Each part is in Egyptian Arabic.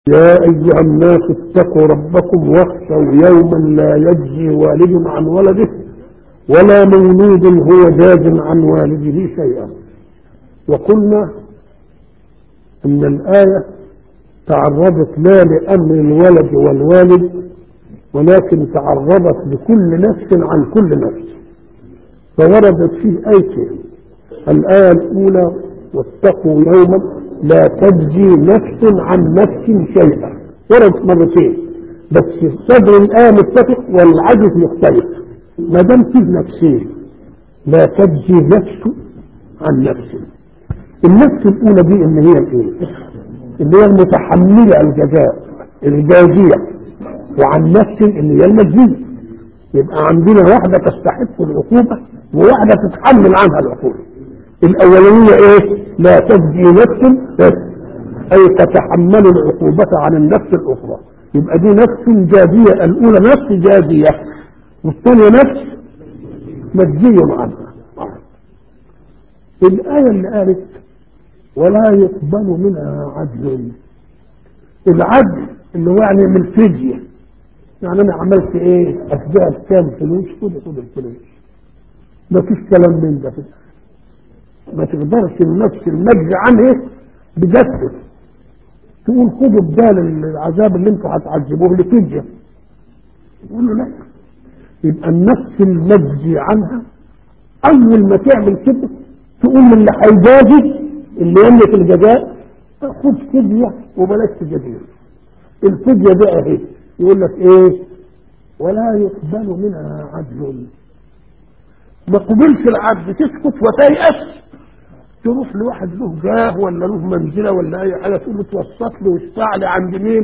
يا أيها الناس اتقوا ربكم واخشوا يوما لا يجزي والد عن ولده ولا مولود هو جاز عن والده شيئا وقلنا أن الآية تعرضت لا لأمر الولد والوالد ولكن تعرضت لكل نفس عن كل نفس فوردت فيه آيتين الآية الأولى واتقوا يوما لا تجزي نفس عن نفس شيئا وردت مرتين بس صدر الآية متفق والعجز مختلف ما دام فيه نفسين لا تجزي نفس عن نفس النفس الأولى دي إن هي الإيه؟ اللي هي المتحملة الجزاء الجازية وعن نفس اللي هي المجزية يبقى عندنا واحدة تستحق العقوبة وواحدة تتحمل عنها العقوبة الأولانية إيه؟ لا تجزي نفس أي تتحمل العقوبة عن النفس الأخرى يبقى دي نفس جازية الأولى نفس جازية والثانية نفس مجزي عنها الآية اللي قالت ولا يقبل منها عدل العدل اللي هو يعني من الفدية يعني أنا عملت إيه؟ أفجأت كام فلوس خد خد الفلوس ما فيش كلام من ده في ما تقدرش النفس المجزي عنه بجسد تقول خدوا بدال العذاب اللي انتوا هتعذبوه لفدية يقول له لا يبقى النفس المجزي عنها اول ما تعمل كده تقول اللي هيجازي اللي يملك الجزاء خد فدية وبلاش تجازيه الفدية بقى اهي يقول لك ايه ولا يقبل منها عدل ما قبلش العبد تسكت وتيأس تروح لواحد له جاه ولا له منزلة ولا أي حاجة تقول له توسط له واشفع لي عند مين؟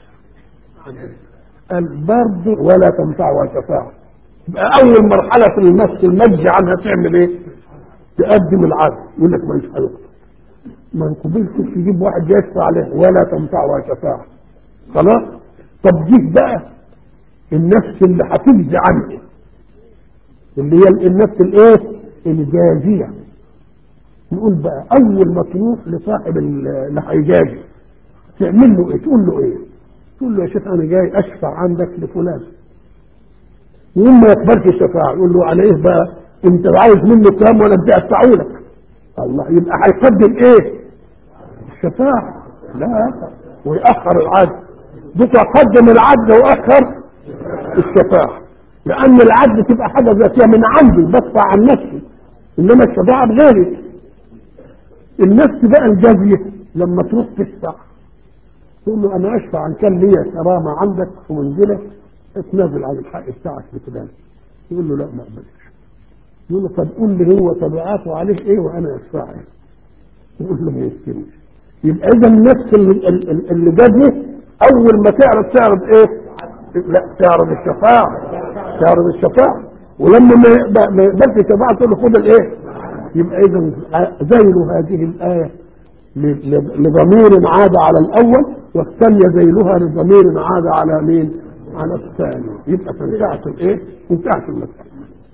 البرد ولا تنفعها شفاعة يبقى أول مرحلة في المس المجي عنها تعمل إيه؟ تقدم العدل يقول لك ما يشفع ما قبلتش تجيب واحد يشفع عليه ولا تنفعها شفاعة خلاص؟ طب جيب بقى النفس اللي هتجزي عنه اللي هي النفس الايه الجازية نقول بقى اول ما تروح لصاحب اللي هيجازي تعمل له ايه تقول له ايه تقول له يا شيخ انا جاي اشفع عندك لفلان يوم ما يقبلش الشفاعة يقول له على ايه بقى انت عايز منه كام وانا بدي ادفعه لك الله يبقى هيقدم ايه الشفاعة لا ويأخر العدل بكره قدم العدل واخر الشفاعة لأن العدل تبقى حاجة ذاتية من عندي بدفع عن نفسي إنما الشفاعة بغيري النفس بقى الجازية لما تروح تشفع تقول له أنا أشفع عن كان ليا كرامة عندك ومنزلة اتنازل عن الحق بتاعك بفلان يقول له لا ما أقبلش يقول له طب قول لي هو تبعاته عليه إيه وأنا أشفع يقول له ما يسكنش يبقى إذا النفس اللي, اللي جازية أول ما تعرض تعرض إيه؟ لا تعرض الشفاعة تعرض الشفاعة ولما ما يقبلش الشفاعة تقول له خد الايه يبقى اذا ذيل هذه الآية لضمير عاد على الأول والثانية ذيلها لضمير عاد على مين؟ على الثاني يبقى تنتهت الايه؟ انتهت المسألة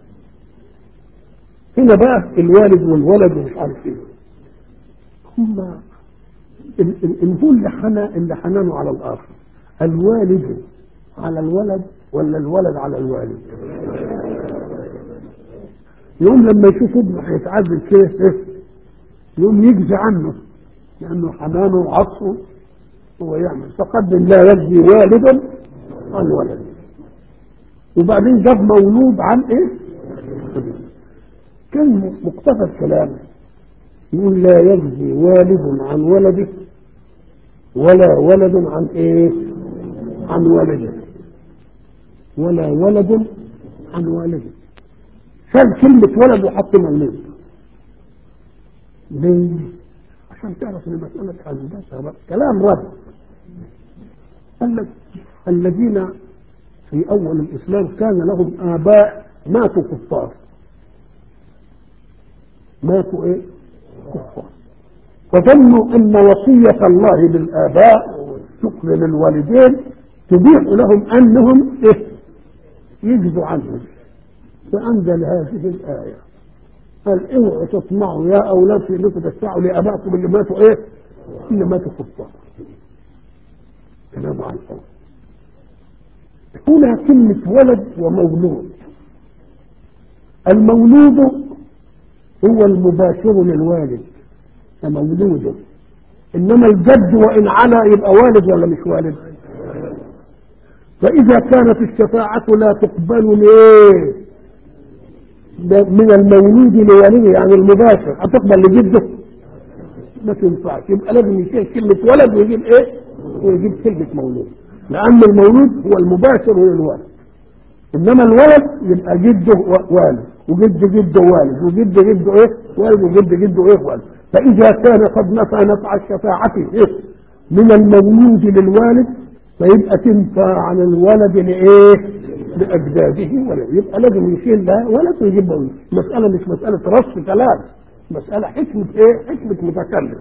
هنا بقى الوالد والولد ومش عارف ايه هم الهول اللي حنى اللي حنانه على الآخر الوالد على الولد ولا الولد على الوالد يوم لما يشوف ابنه هيتعذب كده يوم يجزي عنه لانه حنانه وعطفه هو يعمل فقدم لا يجزي والدا عن ولد وبعدين جاب مولود عن ايه كان مقتضى الكلام يقول لا يجزي والد عن ولده ولا ولد عن ايه عن والده ولا ولد عن والده شال كلمة ولد وحط مولود ليه؟ عشان تعرف ان مسألة هندسة كلام رب قال لك الذين في أول الإسلام كان لهم آباء ماتوا كفار ماتوا إيه؟ كفار وظنوا أن وصية الله بالآباء والشكر للوالدين تبيح لهم أنهم إيه؟ يجزوا عنهم فأنزل هذه الآية قال اوعوا تطمعوا يا أولاد في انكم تدفعوا لآبائكم اللي ماتوا إيه؟ اللي ماتوا كفار مع الحب هنا كلمة ولد ومولود المولود هو المباشر للوالد مولوده انما الجد وان علا يبقى والد ولا مش والد فاذا كانت الشفاعة لا تقبل ليه ده من المولود لوليه يعني المباشر هتقبل لجده ما تنفعش يبقى لازم يشيل كلمة ولد ويجيب ايه ويجيب كلمة مولود لأن المولود هو المباشر للولد إنما الولد يبقى جده والد وجد جده والد وجد جده إيه والد وجد جده إيه والد فإذا كان قد نفى نفع الشفاعة إيه من المولود للوالد فيبقى تنفع عن الولد لإيه لأجداده ولد يبقى لازم يشيل ده ولد ويجيب ولد مسألة مش مسألة رص كلام مسألة حكمة إيه حكمة متكلم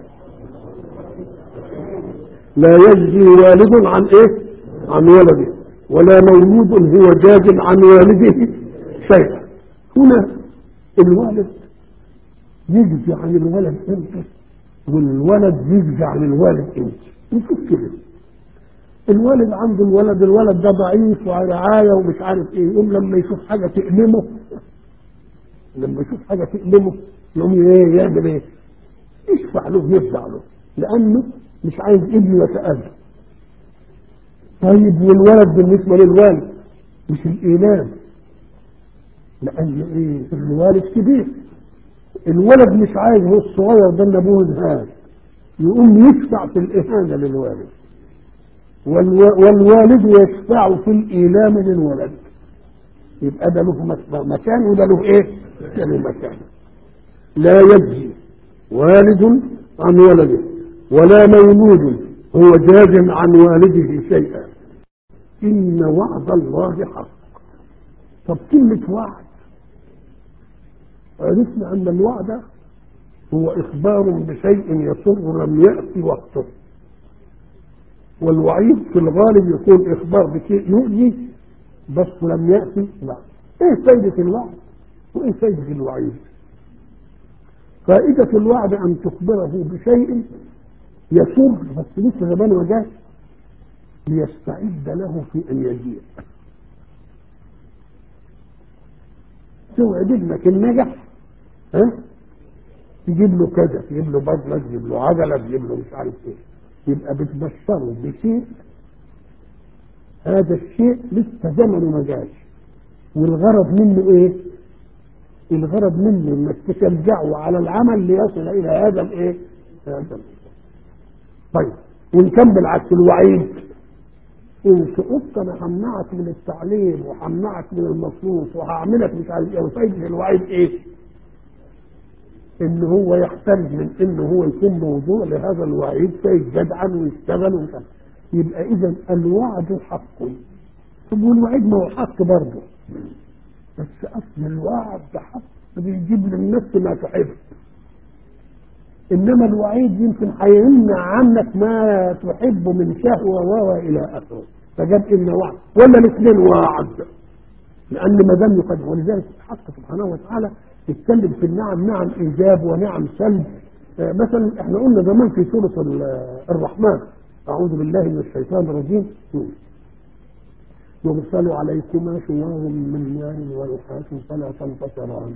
لا يجزي والد عن ايه عن ولده ولا مولود هو جاز عن والده شيئا هنا الوالد يجزي عن الولد امتى والولد يجزي عن الوالد امتى نشوف كده الوالد عنده الولد الولد ده ضعيف ورعاية ومش عارف ايه يقوم لما يشوف حاجة تألمه لما يشوف حاجة تألمه يقوم ايه يعمل ايه يشفع له يرجع له لأنه مش عايز ابنه يتأذى طيب والولد بالنسبة للوالد مش الإيمان لأن إيه الوالد كبير الولد مش عايز هو الصغير ده اللي ابوه انهان يقوم يشفع في الإهانة للوالد والو... والوالد يشفع في الإيلام للولد يبقى ده له مكان وده له ايه؟ ده له مكان لا يجزي والد عن ولده ولا مولود هو جاز عن والده شيئا إن وعد الله حق طب كلمة وعد عرفنا أن الوعد هو إخبار بشيء يسر لم يأتي وقته والوعيد في الغالب يكون إخبار بشيء يؤذي بس لم يأتي لا إيه فايدة الوعد وإيه فايدة الوعيد فائدة الوعد أن تخبره بشيء يسر بس لسه زمان ما جاش ليستعد له في ان يجيء توعد ابنك النجح ها تجيب له كذا تجيب له بطله تجيب له عجله تجيب له مش عارف ايه يبقى بتبشره بشيء هذا الشيء لسه زمنه ما جاش والغرض منه ايه؟ الغرض منه انك تشجعه على العمل ليصل الى هذا الايه؟ هذا الإيه. طيب ونكمل عكس الوعيد ان سقطت انا همنعك من التعليم وهمنعك من المصروف وهعملك مش عارف ايه وفايده الوعيد ايه؟ ان هو يحتاج من ان هو يكون موضوع لهذا الوعيد فيجدعا ويشتغل ومش عارف يبقى اذا الوعد حق طب والوعيد ما هو حق برضه بس اصل الوعد حق بيجيب للنفس ما تحب انما الوعيد يمكن هيمنع عنك ما تحب من شهوه و الى اخره فجاب ان وعد ولا الاثنين وعد لان ما دام يقدم ولذلك الحق سبحانه وتعالى يتكلم في النعم نعم ايجاب ونعم سلب آه مثلا احنا قلنا زمان في سوره الرحمن اعوذ بالله من الشيطان الرجيم يرسل عليكما شوار من نار ونحاس فلا تنتصران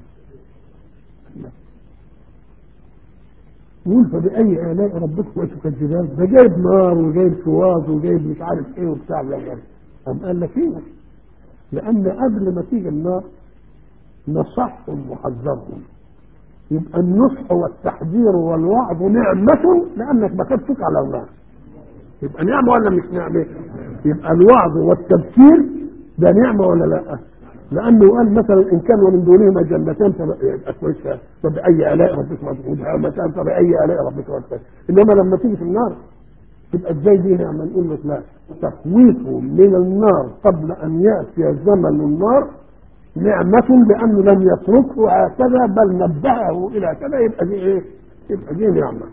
يقول فبأي آلاء ربكما تكذبان ده جايب نار وجايب شواظ وجايب مش عارف ايه وبتاع لا قام قال لك ايه لأن قبل ما تيجي النار نصحهم وحذرهم يبقى النصح والتحذير والوعظ نعمة لأنك بكتك على النار يبقى نعمة ولا مش نعمة؟ يبقى الوعظ والتبكير ده نعمة ولا لا؟ لأنه قال مثلا إن كان ومن دونهما جنتان يبقى كويس فبأي آلاء ربكما تكذبان فبأي آلاء ربكما تكذبان إنما لما تيجي في النار تبقى ازاي دي نعمة نقول لك لا تخويفهم من النار قبل أن يأتي زمن النار نعمة لأنه لم يتركه هكذا بل نبهه إلى كذا يبقى دي إيه؟ يبقى دي نعمة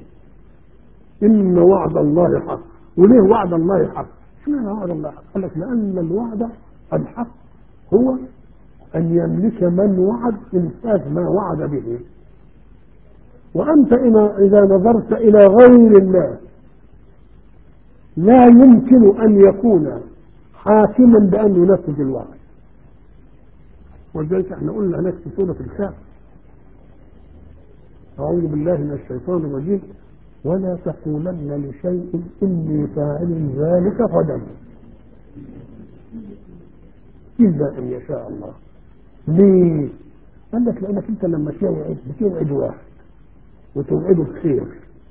إن وعد الله حق وليه وعد الله حق؟ اشمعنى وعد الله حق؟ قال لك لأن الوعد الحق هو أن يملك من وعد إنفاذ ما وعد به وأنت إذا نظرت إلى غير الله لا يمكن أن يكون حاكما بأن ينفذ الوعد ولذلك احنا قلنا هناك في سورة الكهف أعوذ بالله من الشيطان الرجيم ولا تقولن لشيء إني فاعل ذلك غدا إلا أن يشاء الله ليه؟ قال لك لأنك أنت لما توعد بتوعد واحد وتوعده بخير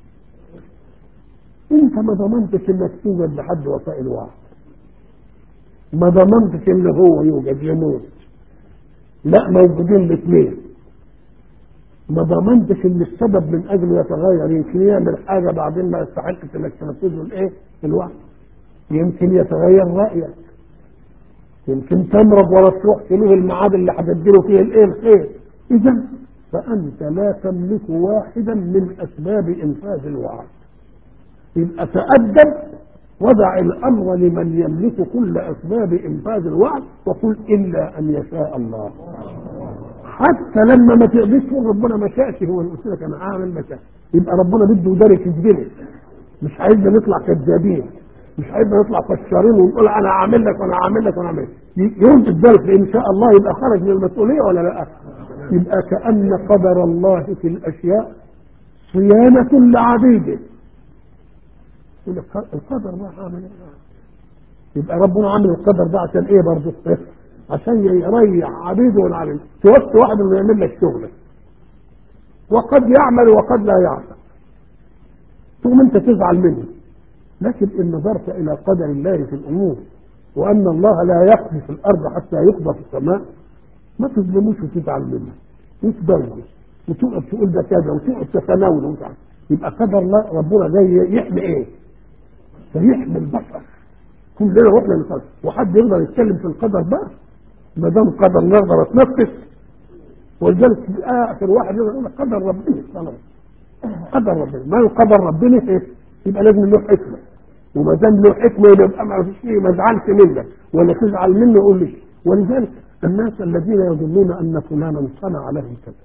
أنت ما ضمنتش إنك توجد لحد وفاء الوعد ما ضمنتش إن هو يوجد يموت لا موجودين الاثنين ما ضمنتش ان السبب من اجله يتغير يمكن يعمل حاجه بعدين ما يستحقش انك تنفذ له الايه؟ الوعد يمكن يتغير رايك يمكن تمرض ولا تروح تلوه الميعاد اللي هتديله فيه الايه الخير اذا فانت لا تملك واحدا من اسباب انفاذ الوعد يبقى تأدب وضع الامر لمن يملك كل اسباب انفاذ الوعد وقل الا ان يشاء الله حتى لما ما تقدرش تقول ربنا ما شاءش هو اللي قلت لك انا اعمل ما شاء يبقى ربنا بده يدارك يجبني مش عايزنا نطلع كذابين مش عايزنا نطلع فشارين ونقول انا عامل لك وانا عامل لك وانا عامل يرد الدرس ان شاء الله يبقى خرج من المسؤوليه ولا لا؟ يبقى كان قدر الله في الاشياء صيانه لعبيده يقول لك القدر ده عامل ايه؟ يبقى ربنا عامل القدر ده عشان ايه برضه؟ عشان يريح عبيده والعبيد توفي واحد انه يعمل لك شغلك وقد يعمل وقد لا يعمل ثم انت تزعل منه لكن ان نظرت الى قدر الله في الامور وان الله لا يقضي في الارض حتى يقضى في السماء ما تظلموش وتزعل منه وتدور وتقعد تقول ده كذا وتقعد تتناول وتعمل يبقى قدر الله ربنا جاي يحمي ايه؟ فيحمي البشر كلنا رحنا للقدر وحد يقدر يتكلم في القدر بقى ما دام قدر نقدر اتنفس ولذلك اخر واحد يقدر يقول قدر ربنا خلاص قدر ربنا ما قدر ربنا ايه يبقى لازم له حكمه وما دام له حكمه يبقى ما فيش شيء ما ازعلش منك ولا تزعل منه قول لي ولذلك الناس الذين يظنون ان فلانا صنع لهم كذا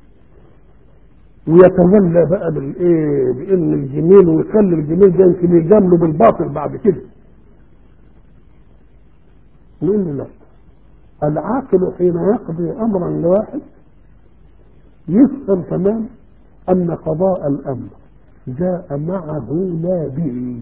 ويتولى بقى بالايه بان الجميل ويخلي الجميل ده يمكن يجامله بالباطل بعد كده نقول له لا العاقل حين يقضي امرا لواحد يفهم تمام ان قضاء الامر جاء معه لا به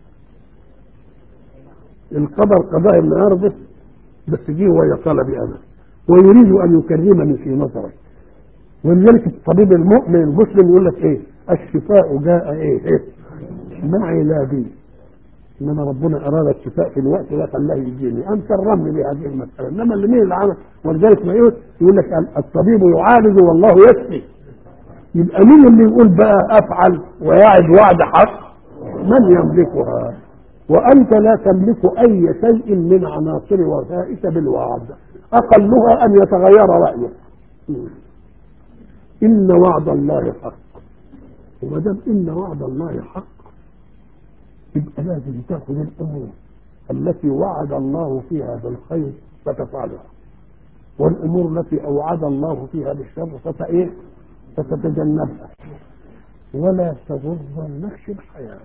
القدر قضاء النهارده بس جه وهي طلبي انا ويريد ان يكرمني في نظرك ولذلك الطبيب المؤمن المسلم يقول لك ايه الشفاء جاء ايه, إيه؟ معي لا بي انما ربنا اراد الشفاء في الوقت ده خلاه يجيني انت الرمي بهذه المساله انما اللي مين اللي عمل ولذلك ما يقول يقول لك الطبيب يعالج والله يشفي يبقى مين اللي يقول بقى افعل ويعد وعد حق من يملكها وانت لا تملك اي شيء من عناصر وفائك بالوعد اقلها ان يتغير رايك ان وعد الله حق وما دام ان وعد الله حق يبقى لازم تاخذ الامور التي وعد الله فيها بالخير فتفعلها والامور التي اوعد الله فيها بالشر فتايه فتتجنبها ولا تغرنك الحياه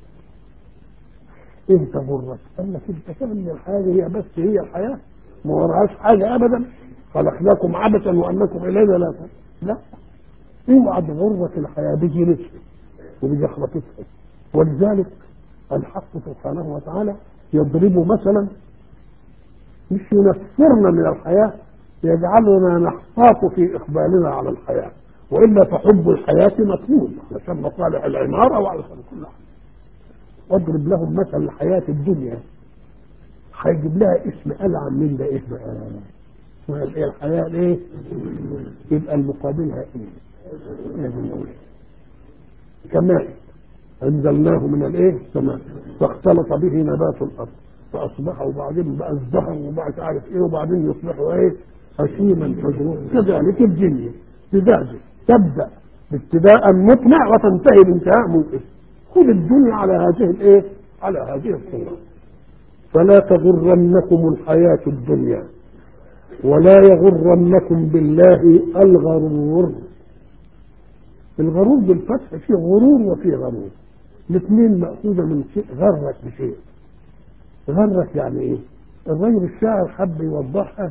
ايه تغرك؟ قال لك انت فاهم الحاجه هي بس هي الحياه ما وراهاش حاجه ابدا خلقناكم عبثا وانكم الينا لا لا اوعى تغرك الحياه بيجي نفسك وبيجي خبطتها ولذلك الحق سبحانه وتعالى يضرب مثلا مش ينفرنا من الحياه يجعلنا نحتاط في اقبالنا على الحياه والا فحب الحياه مطلوب عشان مصالح العماره وعشان كل حاجه واضرب لهم مثل الحياه الدنيا هيجيب لها اسم العن من ده ايه بقى؟ اسمها ايه الحياه ايه؟ يبقى المقابلها ايه؟ لازم نقول كماء انزلناه من الايه؟ السماء فاختلط به نبات الارض فاصبح وبعدين بقى ازدهر وبقى مش عارف ايه وبعدين يصبحوا ايه؟ هشيما مجروحا كذلك الدنيا ابتداء تبدا ابتداء مقنع وتنتهي بانتهاء منقذ خذ الدنيا على هذه الايه؟ على هذه الصوره فلا تغرنكم الحياه الدنيا ولا يغرنكم بالله الغرور الغرور بالفتح فيه غرور وفيه غرور الاثنين مأخوذة من شيء غرك بشيء غرك يعني ايه الرجل الشاعر حب يوضحها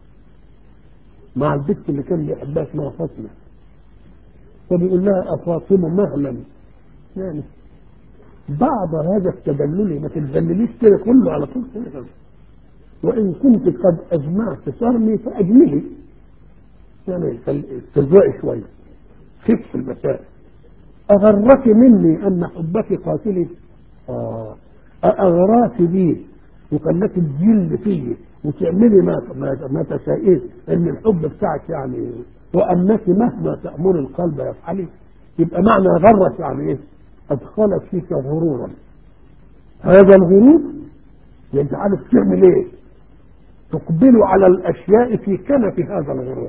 مع البنت اللي كان بيحبها اسمها فاطمة فبيقول لها أفاطمة مهلا يعني بعض هذا التدلل ما تتدلليش كده كله على طول كده وإن كنت قد أجمعت صرمي فأجملي يعني استرجعي شوية خف المسائل أغرك مني أن حبك قاتلي آه أغراك بي وخلاك تجل فيه وتعملي ما ما, ما تشائين ان الحب بتاعك يعني وانك مهما تامر القلب يفعلي يبقى معنى غرك يعني ايه؟ ادخلت فيك غرورا هذا الغرور يجعلك تعمل ايه؟ تقبل على الاشياء في كنف هذا الغرور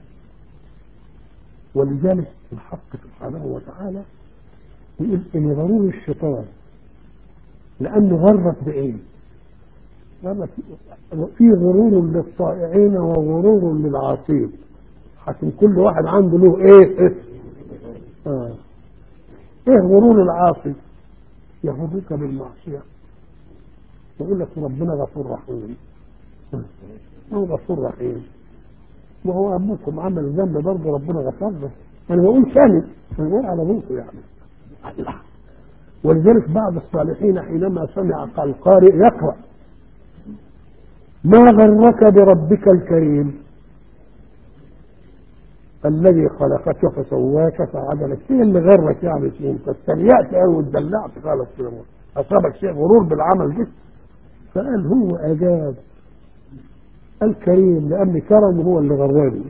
ولذلك الحق سبحانه وتعالى يقول ان غرور الشيطان لانه غرك بايه؟ في غرور للطائعين وغرور للعاصين حكم كل واحد عنده له ايه ايه, آه. إيه غرور العاصي يغرك بالمعصية يقول لك ربنا غفور رحيم هو غفور رحيم وهو ابوكم عمل ذنب برضه ربنا غفر له انا بقول ثاني انا بقول على ابوكم يعني الله ولذلك بعض الصالحين حينما سمع القارئ يقرأ ما غرك بربك الكريم الذي خلقك فسواك فعدلك ايه اللي غرك يعني فيه انت استريأت قوي واتدلعت خالص كده اصابك شيء غرور بالعمل ده فقال هو اجاب الكريم لان كرمه هو اللي غرني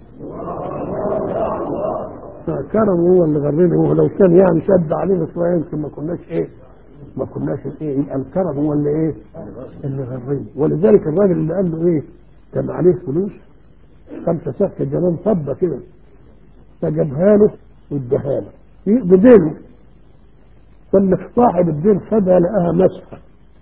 كرمه هو اللي غرني هو لو كان يعني شد علينا شويه يمكن ما كناش ايه ما كناش ايه يبقى الكرم هو اللي ايه اللي غرني ولذلك الراجل اللي قال له ايه كان عليه فلوس خمسة سكة جنان طبة كده فجابها له واداها له بدينه فاللي صاحب الدين خدها لقاها مسحة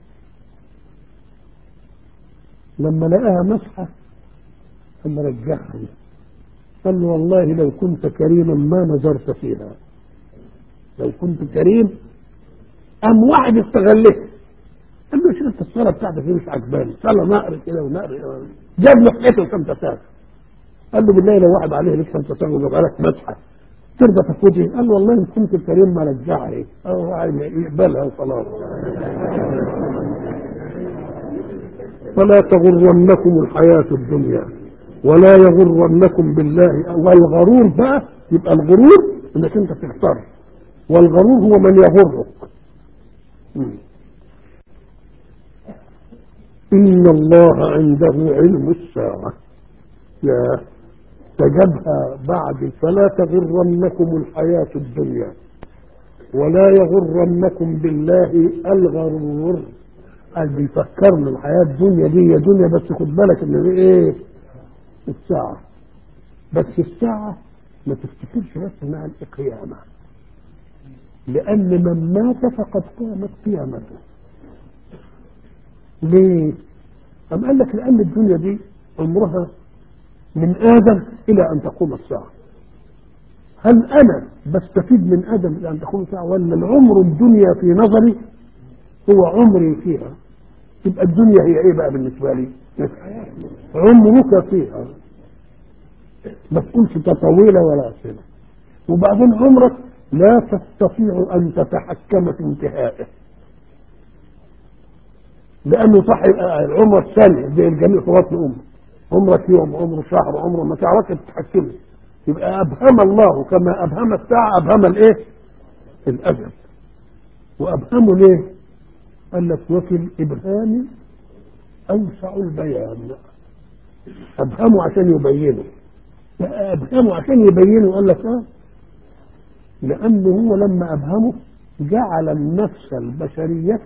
لما لقاها مسحة ثم رجعها قال له والله لو كنت كريما ما نظرت فيها لو كنت كريم قام واحد استغلها قال له شوف الصوره بتاعتك دي مش عجباني صلى نقر كده ونقر جاب له حته خمسه ساعه قال له بالله لو واحد عليه لك خمسه ساعه وجاب لك مسحه ترضى تاخدها قال له والله ان كنت كريم ما رجعها ايه هو يقبلها وخلاص فلا تغرنكم الحياة الدنيا ولا يغرنكم بالله والغرور بقى يبقى الغرور انك انت تختار والغرور هو من يغرك إن الله عنده علم الساعة يا تجبها بعد فلا تغرنكم الحياة الدنيا ولا يغرنكم بالله الغرور قال بيفكرنا الحياة الدنيا دي يا دنيا بس خد بالك ان دي ايه الساعة بس الساعة ما تفتكرش بس انها القيامة لأن من مات فقد قامت قيامته ليه؟ أم قال لك لأن الدنيا دي عمرها من آدم إلى أن تقوم الساعة هل أنا بستفيد من آدم إلى أن تقوم الساعة ولا العمر الدنيا في نظري هو عمري فيها تبقى الدنيا هي إيه بقى بالنسبة لي عمرك فيها ما تقولش طويلة ولا سنة وبعدين عمرك لا تستطيع أن تتحكم في انتهائه لأنه صاحب العمر سنة زي الجميع في بطن أمه عمرك يوم عمره شهر عمره ما تعرفش تتحكمه يبقى أبهم الله كما أبهم الساعة أبهم الإيه؟ الأجل وأبهمه ليه؟ قال لك وفي الإبهام أوسع البيان أبهمه عشان يبينه أبهمه عشان يبينه قال لك آه لأنه هو لما أبهمه جعل النفس البشرية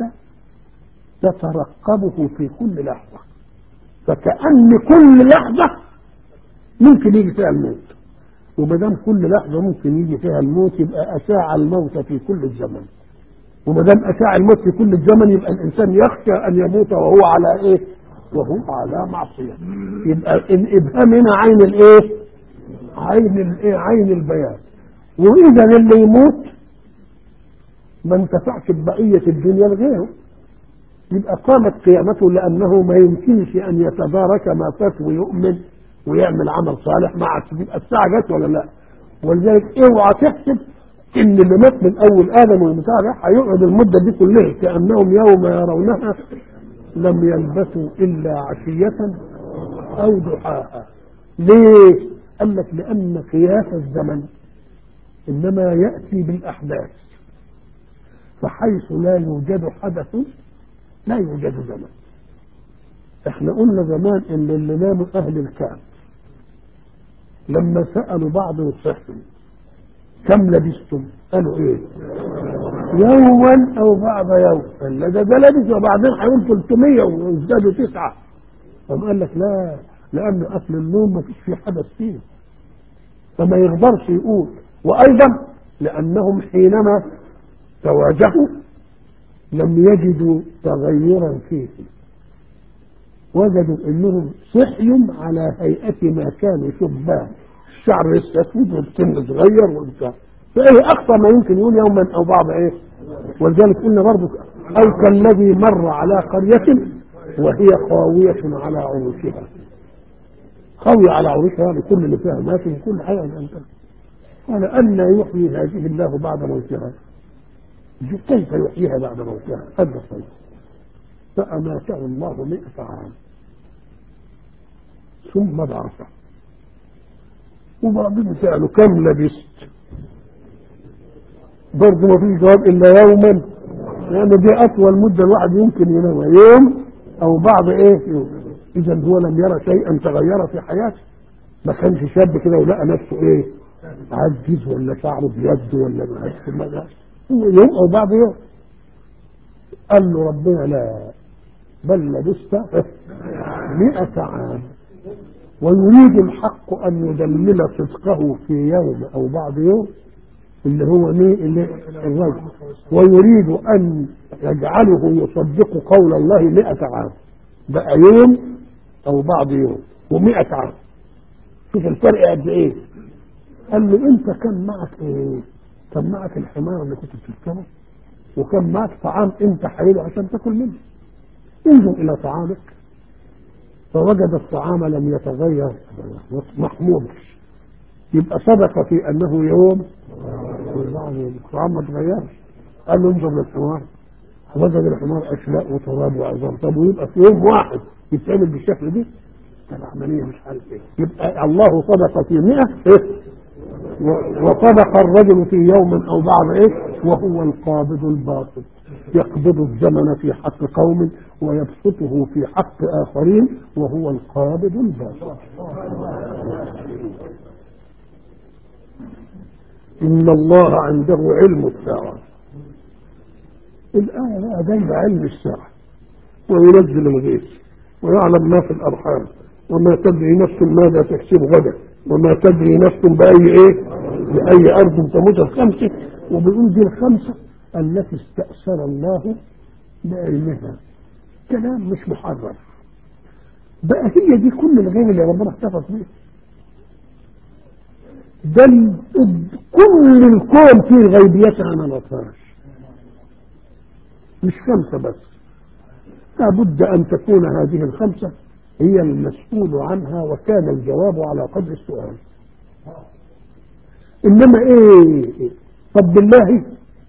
تترقبه في كل لحظة فكأن كل لحظة ممكن يجي فيها الموت وما دام كل لحظة ممكن يجي فيها الموت يبقى أشاع الموت في كل الزمن وما دام أشاع الموت في كل الزمن يبقى الإنسان يخشى أن يموت وهو على إيه؟ وهو على معصية يبقى الإبهام هنا عين الإيه؟ عين الإيه؟ عين البيان وإذا اللي يموت ما انتفعش ببقية الدنيا لغيره يبقى قامت قيامته لأنه ما يمكنش أن يتدارك ما فات ويؤمن ويعمل عمل صالح مع تبقى الساعة جت ولا لا ولذلك اوعى تحسب ان اللي مات من اول ادم والبتاع ده هيقعد المده دي كلها كانهم يوم يرونها لم يلبثوا الا عشيه او ضحاها ليه؟ قال لك لان قياس الزمن انما ياتي بالاحداث فحيث لا يوجد حدث لا يوجد زمن احنا قلنا زمان ان اللي ناموا اهل الكهف لما سالوا بعض وصحوا كم لبستم قالوا ايه يوما او بعض يوم قال لا ده ده لبس وبعدين هيقول 300 وازدادوا تسعه قام قال لك لا لان اصل النوم ما فيش فيه حدث فيه فما يقدرش يقول وايضا لانهم حينما تواجهوا لم يجدوا تغيرا فيه وجدوا انهم صحيوا على هيئة ما كانوا شبان الشعر السفيد والسن صغير وبتاع فايه اقصى ما يمكن يقول يوما او بعض ايه ولذلك قلنا برضه او كالذي مر على قرية وهي خاوية على عروشها خاوية على عروشها لكل اللي فيها مات وكل حاجة أنت قال أن يحيي هذه الله بعد موتها كيف يحييها بعد موتها هذا صحيح فأماته الله مئة عام ثم بعثه وبعدين سألوا كم لبست برضه ما فيش جواب إلا يوما لأن دي أطول مدة الواحد يمكن ينام يوم أو بعض إيه يوم إذا هو لم يرى شيئا تغير في حياته ما كانش شاب كده ولقى نفسه إيه عجز ولا شعره بيد ولا ما هو يوم أو بعض يوم قال له ربنا لا بل لبست مئة عام ويريد الحق أن يدلل صدقه في يوم أو بعض يوم اللي هو مين اللي الرجل ويريد أن يجعله يصدق قول الله مئة عام بقى يوم أو بعض يوم ومئة عام شوف الفرق قد إيه قال له أنت كان معك إيه كان معك الحمار اللي كنت بتركبه وكان معك طعام أنت حريله عشان تاكل منه انظر إلى طعامك فوجد الطعام لم يتغير محمود يبقى صدق في انه يوم الطعام ما تغيرش قال له انظر للحمار وجد الحمار اشلاء وتراب وعظام طب ويبقى في يوم واحد يتعمل بالشكل دي العمليه مش عارف ايه يبقى الله صدق في 100 إيه؟ وصدق الرجل في يوم او بعض ايه وهو القابض الباسط يقبض الزمن في حق قوم ويبسطه في حق آخرين وهو القابض الباسط إن الله عنده علم الساعة الآية بقى جايبة علم الساعة وينزل الغيث ويعلم ما في الأرحام وما تدري نفس ماذا تكسب غدا وما تدري نفس بأي إيه بأي أرض تموت الخمسة وبيقول دي الخمسة التي استأثر الله بعلمها كلام مش محرر بقى هي دي كل الغيب اللي ربنا احتفظ بيه ده كل الكون فيه غيبيات انا ما نعرفهاش مش خمسه بس لابد ان تكون هذه الخمسه هي المسؤول عنها وكان الجواب على قدر السؤال انما ايه طب بالله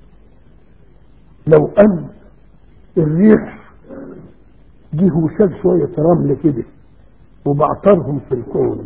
لو ان الريح جه وشال شوية رمل كده وبعترهم في الكون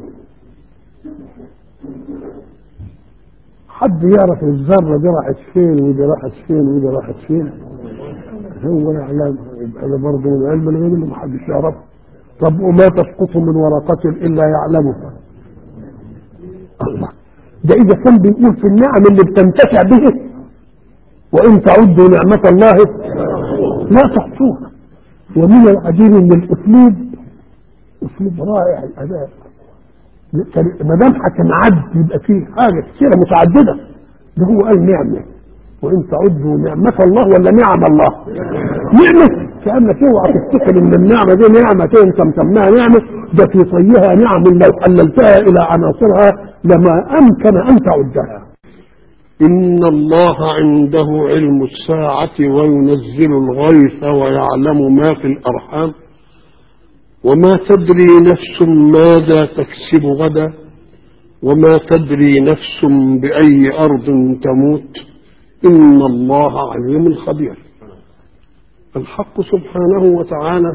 حد يعرف الذرة دي راحت فين ودي راحت فين ودي راحت فين هو يعلم هذا برضه من علم الغيب اللي محدش يعرفه طب وما تسقط من ورقة إلا يعلمها الله ده إذا كان بيقول في النعم اللي بتنتفع به وإن تعدوا نعمة الله لا تحصوها ومن العجيب ان الاسلوب اسلوب رائع الاداء ما دام هتنعد يبقى فيه حاجه كثيره متعدده ده هو قال نعمه وان تعدوا نعمه الله ولا نعم الله نعمه كانك اوعى تفتكر ان النعمه دي نعمه انت مسماها نعمه ده في طيها نعم لو حللتها الى عناصرها لما امكن ان تعدها إن الله عنده علم الساعة وينزل الغيث ويعلم ما في الأرحام وما تدري نفس ماذا تكسب غدا وما تدري نفس بأي أرض تموت إن الله عليم خبير الحق سبحانه وتعالى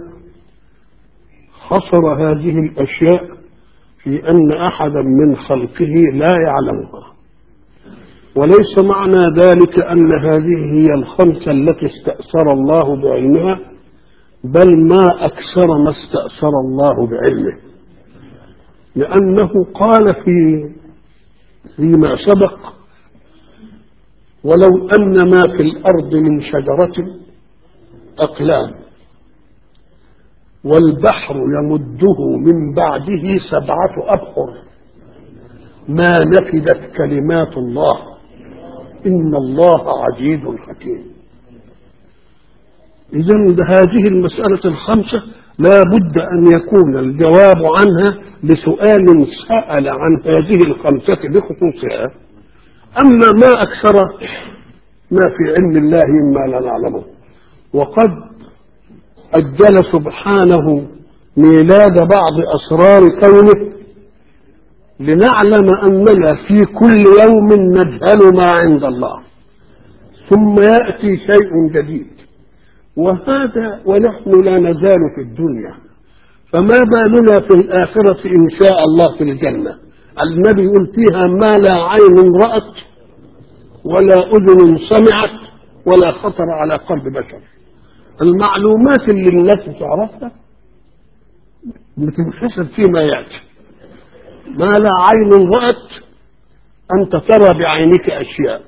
حصر هذه الأشياء في أن أحدا من خلقه لا يعلمها وليس معنى ذلك أن هذه هي الخمسة التي استأثر الله بعلمها بل ما أكثر ما استأثر الله بعلمه لأنه قال في فيما سبق ولو أن ما في الأرض من شجرة أقلام والبحر يمده من بعده سبعة أبحر ما نفدت كلمات الله إن الله عزيز حكيم إذا هذه المسألة الخمسة لا بد أن يكون الجواب عنها لسؤال سأل عن هذه الخمسة بخصوصها أما ما أكثر ما في علم الله مما لا نعلمه وقد أجل سبحانه ميلاد بعض أسرار كونه لنعلم أننا في كل يوم نجهل ما عند الله ثم يأتي شيء جديد وهذا ونحن لا نزال في الدنيا فما بالنا في الآخرة إن شاء الله في الجنة النبي يقول فيها ما لا عين رأت ولا أذن سمعت ولا خطر على قلب بشر المعلومات اللي الناس تعرفها بتنحسب فيما يأتي ما لا عين رأت أنت ترى بعينك أشياء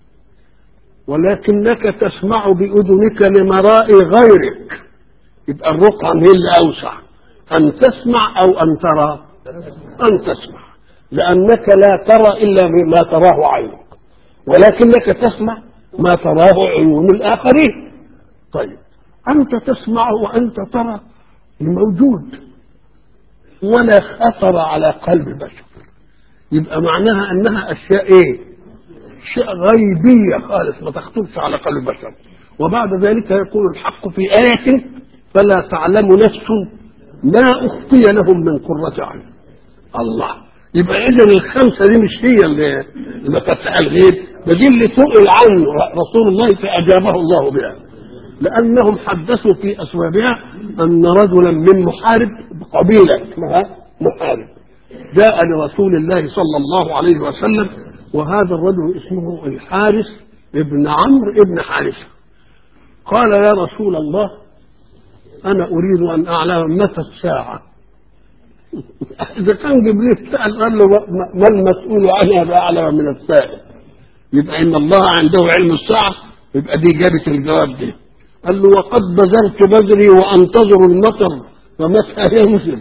ولكنك تسمع بأذنك لمراء غيرك يبقى الرقعة هي اللي أوسع أن تسمع أو أن ترى أن تسمع لأنك لا ترى إلا ما تراه عينك ولكنك تسمع ما تراه عيون الآخرين طيب أنت تسمع وأنت ترى الموجود ولا خطر على قلب بشر يبقى معناها أنها أشياء إيه أشياء غيبية خالص ما تخطرش على قلب بشر وبعد ذلك يقول الحق في آية فلا تعلم نفس ما أخفي لهم من قرة عين الله يبقى إذا الخمسة دي مش هي اللي اللي فتح الغيب ده دي اللي سئل عنه رسول الله فأجابه الله بها لأنهم حدثوا في أسبابها أن رجلا من محارب قبيلة اسمها محارب جاء لرسول الله صلى الله عليه وسلم وهذا الرجل اسمه الحارث ابن عمرو ابن حارثة قال يا رسول الله أنا أريد أن أعلم متى الساعة إذا كان جبريل سأل قال له ما المسؤول عنها بأعلم من السائل يبقى إن الله عنده علم الساعة يبقى دي جابت الجواب ده قال له وقد بذرت بذري وأنتظر المطر فمتى ينزل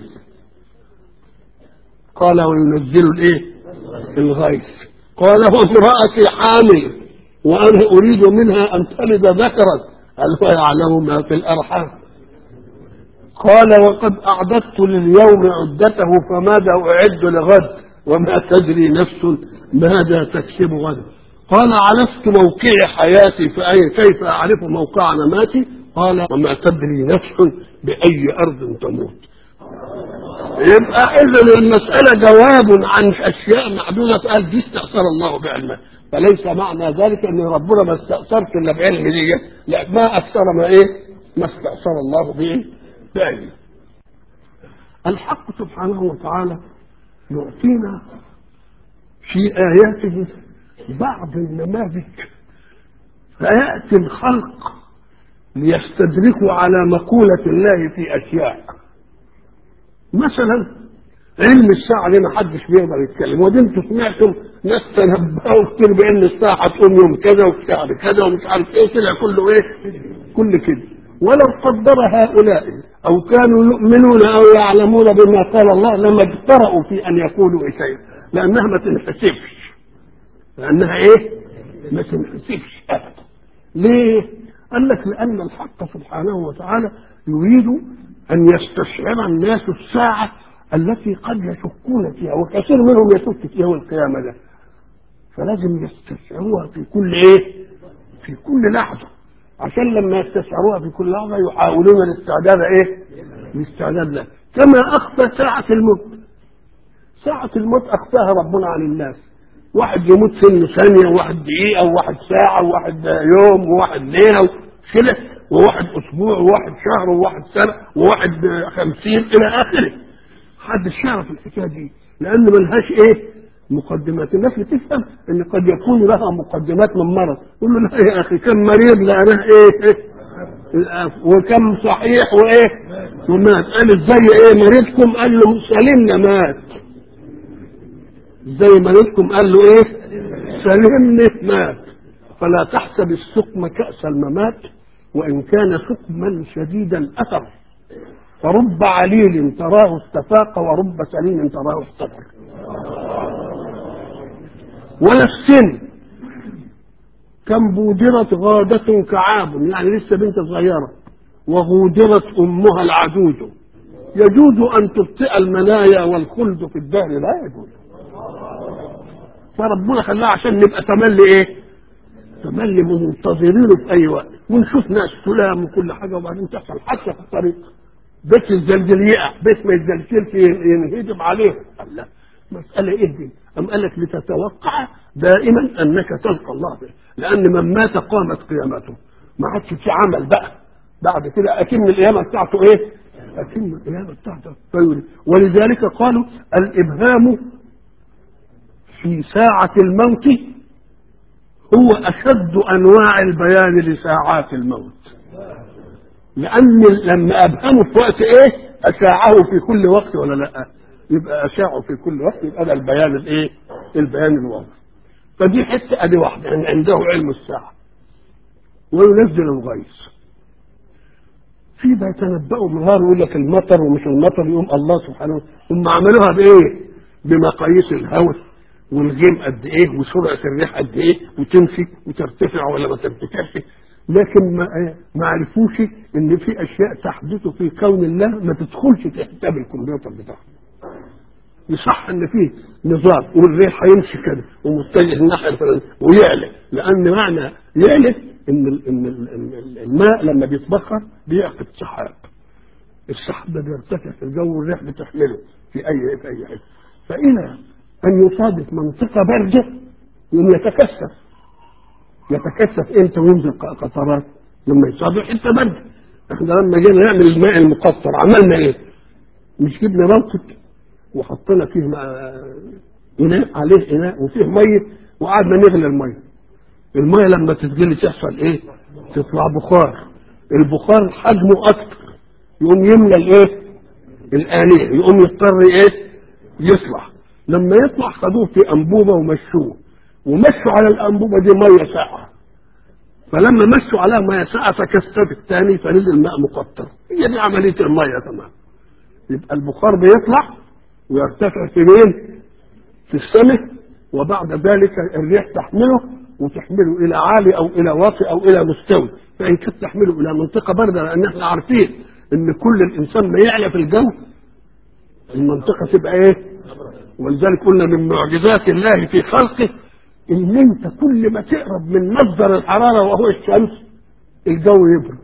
قال وينزل الايه الغيث قال وامرأتي حامل وأنا أريد منها أن تلد ذكرا قال ويعلم ما في الأرحام قال وقد أعددت لليوم عدته فماذا أعد لغد وما تدري نفس ماذا تكسب غدا قال عرفت موقع حياتي فأي كيف أعرف موقع مماتي قال وما تدري نفس بأي أرض تموت يبقى إذا المسألة جواب عن أشياء معدودة قال دي استأثر الله بعلمه فليس معنى ذلك أن ربنا ما استأثرش إلا بعلم دي لا ما أكثر ما إيه ما استأثر الله به بعلمه الحق سبحانه وتعالى يعطينا في آياته بعض النماذج فيأتي الخلق ليستدركوا على مقولة الله في أشياء مثلا علم الساعة دي ما حدش بيقدر يتكلم ودي انتوا سمعتم ناس تنبأوا كتير بأن الساعة هتقوم يوم كذا وفي شهر كذا ومش عارف ايه طلع كله ايه كل كده ولو قدر هؤلاء أو كانوا يؤمنون أو يعلمون بما قال الله لما اجترأوا في أن يقولوا شيء لأنها ما تنحسبش لأنها إيه؟ ما تنحسبش أبدا ليه؟ قال لك لأن الحق سبحانه وتعالى يريد أن يستشعر الناس الساعة التي قد يشكون فيها وكثير منهم يشك في يوم القيامة ده فلازم يستشعروها في كل ايه في كل لحظة عشان لما يستشعروها في كل لحظة يحاولون الاستعداد ايه الاستعداد لها كما اخفى ساعة الموت ساعة الموت اخفاها ربنا عن الناس واحد يموت سن ثانية وواحد دقيقة وواحد ساعة وواحد يوم وواحد ليلة كده وواحد اسبوع وواحد شهر وواحد سنة وواحد خمسين الى اخره محدش يعرف الحكاية دي لان ملهاش ايه مقدمات الناس بتفهم ان قد يكون لها مقدمات من مرض يقول له لا يا اخي كم مريض لقناه ايه, إيه؟ وكم صحيح وايه ومات قال ازاي ايه مريضكم قال له سلمنا مات زي مريضكم قال له ايه سلمني مات فلا تحسب السقم كأس الممات وإن كان سقما شديد الأثر فرب عليل تراه استفاق ورب سليم تراه احتضر ولا السن كم بودرت غادة كعاب يعني لسه بنت صغيرة وغودرت أمها العجوز يجوز أن تبطئ المنايا والخلد في الدهر لا يجوز فربنا خلاها عشان نبقى تملي ايه تملي منتظرينه في اي وقت ونشوف ناس سلام وكل حاجه وبعدين تحصل حادثه في الطريق بيت الزلزال يقع بيت ما يتزلزلش ينهدم عليه قال لا مسألة ايه دي؟ أم قال لك لتتوقع دائما أنك تلقى الله به لأن من مات قامت قيامته ما عادش في عمل بقى بعد كده أكن القيامة بتاعته إيه؟ أكن القيامة بتاعته فيولي. ولذلك قالوا الإبهام في ساعة الموت هو أشد أنواع البيان لساعات الموت لأن لما أبهمه في وقت إيه أشاعه في كل وقت ولا لأ يبقى أشاعه في كل وقت يبقى ده البيان الإيه البيان الواضح فدي حتة أدي واحدة يعني عنده علم الساعة وينزل الغيث في بيتنبأوا بالنهار يقول لك المطر ومش المطر يقوم الله سبحانه هم عملوها بإيه؟ بمقاييس الهواء والغيم قد ايه وسرعه الريح قد ايه وتمشي وترتفع ولا ما ترتفعش لكن ما ما عرفوش ان في اشياء تحدث في كون الله ما تدخلش في حساب الكمبيوتر بتاعهم يصح ان في نظام والريح هيمشي كده ومتجه الناحيه الفلانيه ويعلى لان معنى يعلى ان ال ان ال الماء لما بيتبخر بيعقد سحاب السحاب ده بيرتفع في الجو والريح بتحمله في اي في اي حته فإلى أن يصادف منطقة باردة يوم يتكثف يتكثف امتى وينزل قطرات لما يصادف حته باردة احنا لما جينا نعمل الماء المقطر عملنا ايه؟ مش جبنا موقد وحطينا فيه اناء عليه اناء وفيه ميه وقعدنا نغلي الميه الميه لما تتغلي تحصل ايه؟ تطلع بخار البخار حجمه اكتر يقوم يملى الايه؟ الآنية يقوم يضطر ايه؟ يطلع لما يطلع خدوه في انبوبه ومشوه ومشوا على الانبوبه دي ميه ساقعه فلما مشوا عليها ميه ساقعه فكثف الثاني فنزل ماء مقطر هي دي عمليه الميه تمام يبقى البخار بيطلع ويرتفع في مين؟ في السماء وبعد ذلك الريح تحمله وتحمله الى عالي او الى واطي او الى مستوي فان كانت تحمله الى منطقه بارده لان احنا عارفين ان كل الانسان ما يعلى في الجو المنطقه تبقى ايه؟ ولذلك قلنا من معجزات الله في خلقه ان انت كل ما تقرب من مصدر الحراره وهو الشمس الجو يبرد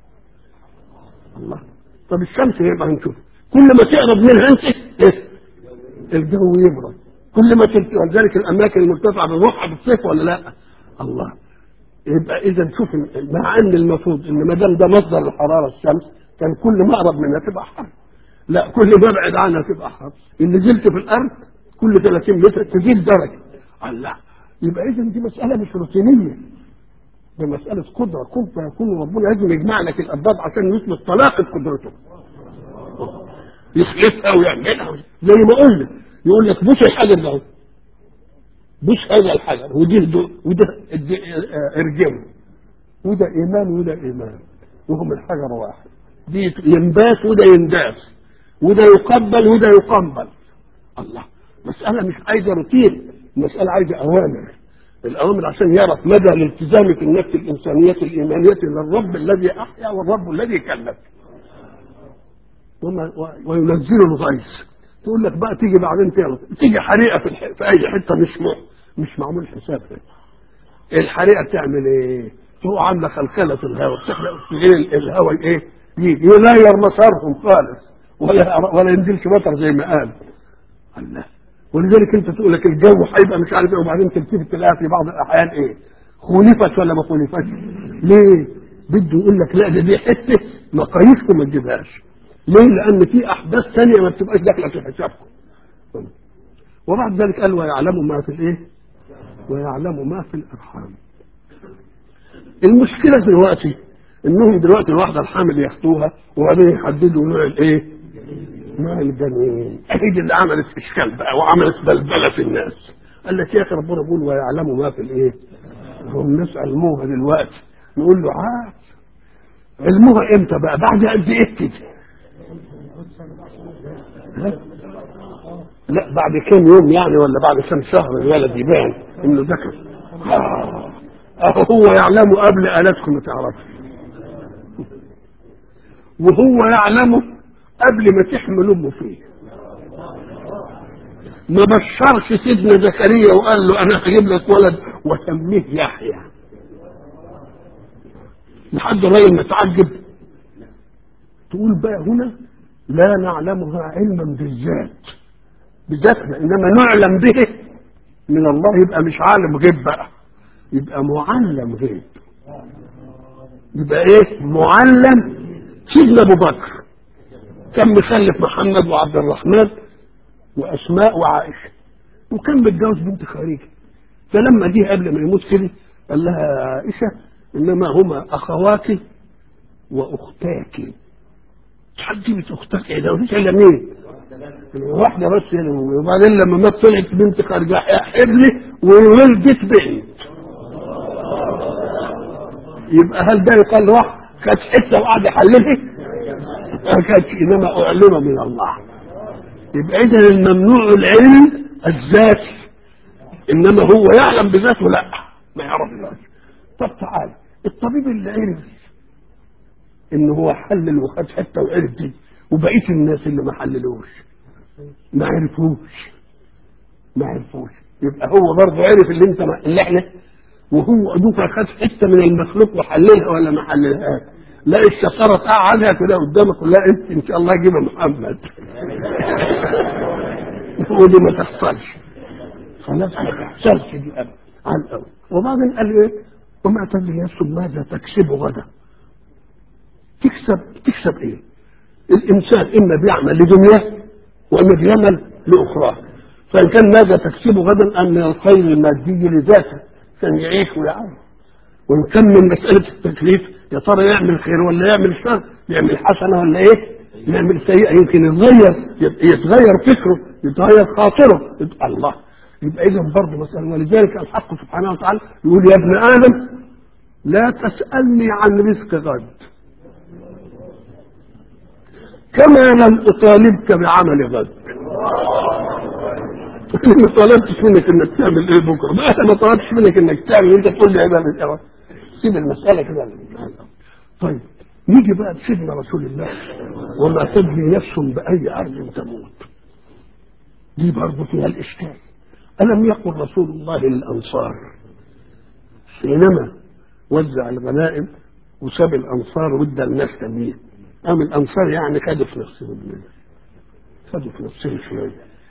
الله طب الشمس يبقى هنشوف كل ما تقرب منها انت إيه؟ الجو يبرد كل ما تلت ولذلك الاماكن المرتفعه بنروحها بالصيف ولا لا الله يبقى اذا شوف مع ان المفروض ان ما دام ده مصدر الحراره الشمس كان كل ما اقرب منها تبقى حر لا كل ما ابعد عنها تبقى حر ان نزلت في الارض كل 30 متر تزيد درجه الله يبقى اذا دي مساله مش روتينيه دي مساله قدره كن فيكون ربنا لازم يجمع لك الاسباب عشان يثبت طلاقه قدرته يخلفها ويعملها زي ما قلنا يقول لك بوس الحجر ده بوس هذا الحجر ودي وده ارجمه وده ايمان وده ايمان وهم الحجر واحد دي ينبات وده ينداس وده يقبل وده يقبل الله مسألة مش عايزة روتين مسألة عايزة أوامر الأوامر عشان يعرف مدى الالتزام في النفس الإنسانية الإيمانية للرب الذي أحيا والرب الذي كلف وينزل الغيث تقول لك بقى تيجي بعدين تغلط تيجي حريقة في, الح... في أي حتة مش م... مش معمول حسابها الحريقه تعمل ايه؟ تروح عامله خلخله في الهواء تخلق اكسجين الهواء ايه؟ يجي يغير مسارهم خالص ولا ولا ينزلش مطر زي ما قال الله ولذلك انت تقول لك الجو هيبقى مش عارف ايه وبعدين تلتفت تلاقيها في بعض الاحيان ايه؟ خولفت ولا ما خولفتش؟ ليه؟ بده يقول لك لا ده دي حته مقاييسكم ما تجيبهاش. ليه؟ لان في احداث ثانيه ما بتبقاش داخله في حسابكم. وبعد ذلك قال ويعلم ما في الايه؟ ويعلم ما في الارحام. المشكله دلوقتي انهم دلوقتي الواحده الحامل ياخدوها وبعدين يحددوا نوع الايه؟ نوع الجنين. اكيد اللي عملت اشكال بقى وعملت بلبله في الناس. قال لك يا اخي ربنا بيقول ويعلم ما في الايه؟ هم ناس علموها دلوقتي نقول له عاد علموها امتى بقى بعد قد ايه كده لا بعد كام يوم يعني ولا بعد كام شهر الولد يبان انه ذكر آه. اهو هو يعلمه قبل الاتكم ما تعرفوا وهو يعلمه قبل ما تحمل امه فيه ما بشرش سيدنا زكريا وقال له انا هجيب لك ولد وسميه يحيى لحد الراجل متعجب تقول بقى هنا لا نعلمها علما بالذات بذاتنا انما نعلم به من الله يبقى مش عالم غيب بقى يبقى معلم غيب يبقى ايه معلم سيدنا ابو بكر كان مخلف محمد وعبد الرحمن واسماء وعائشه وكان متجوز بنت خارجه فلما جه قبل ما يموت كده قال لها يا عائشه انما هما اخواتي واختاك تحدي اختك ايه ده مفيش الا مين واحده بس هنا وبعدين لما مات طلعت بنت خارجه حبلي وولدت بنت يبقى هل ده يقال واحد كانت حته وقعد يحللها ما كانتش انما اعلم من الله يبقى اذا الممنوع العلم الذاتي انما هو يعلم بذاته لا ما يعرفش طب تعال الطبيب اللي عرف ان هو حلل وخد حته وعرف دي وبقيه الناس اللي ما حللوش ما عرفوش ما عرفوش يبقى هو برضه عرف اللي انت ما اللي احنا وهو دوك خد حته من المخلوق وحللها ولا ما حللهاش لا الشطاره قعدها كده قدامك لا انت ان شاء الله جيبها محمد ودي ما تحصلش خلاص ما تحصلش دي ابدا على الاول وبعدين قال ايه وما تدري نفس ماذا تكسب غدا تكسب تكسب ايه الانسان اما بيعمل لدنياه واما بيعمل لاخراه فان كان ماذا تكسب غدا ان الخير المادي لذاته عشان يعيش ويعرف وان كان من مساله التكليف يا ترى يعمل خير ولا يعمل شر يعمل حسنه ولا ايه يعمل سيئه يمكن يتغير يتغير فكره يتغير خاطره يبقى الله يبقى اذا برضه مساله ولذلك الحق سبحانه وتعالى يقول يا ابن ادم لا تسالني عن رزق غد كما لم اطالبك بعمل غد انا ما طلبتش منك انك تعمل ايه بكره ما انا ما طلبتش منك انك تعمل انت تقول لي ايه سيب المساله كده طيب نيجي بقى لسيدنا رسول الله وما تدري نفس باي ارض تموت دي برضه فيها الاشكال الم يقل رسول الله للانصار حينما وزع الغنائم وساب الانصار وادى الناس تمييز قام الانصار يعني خدوا في نفسهم خدوا في نفسهم شويه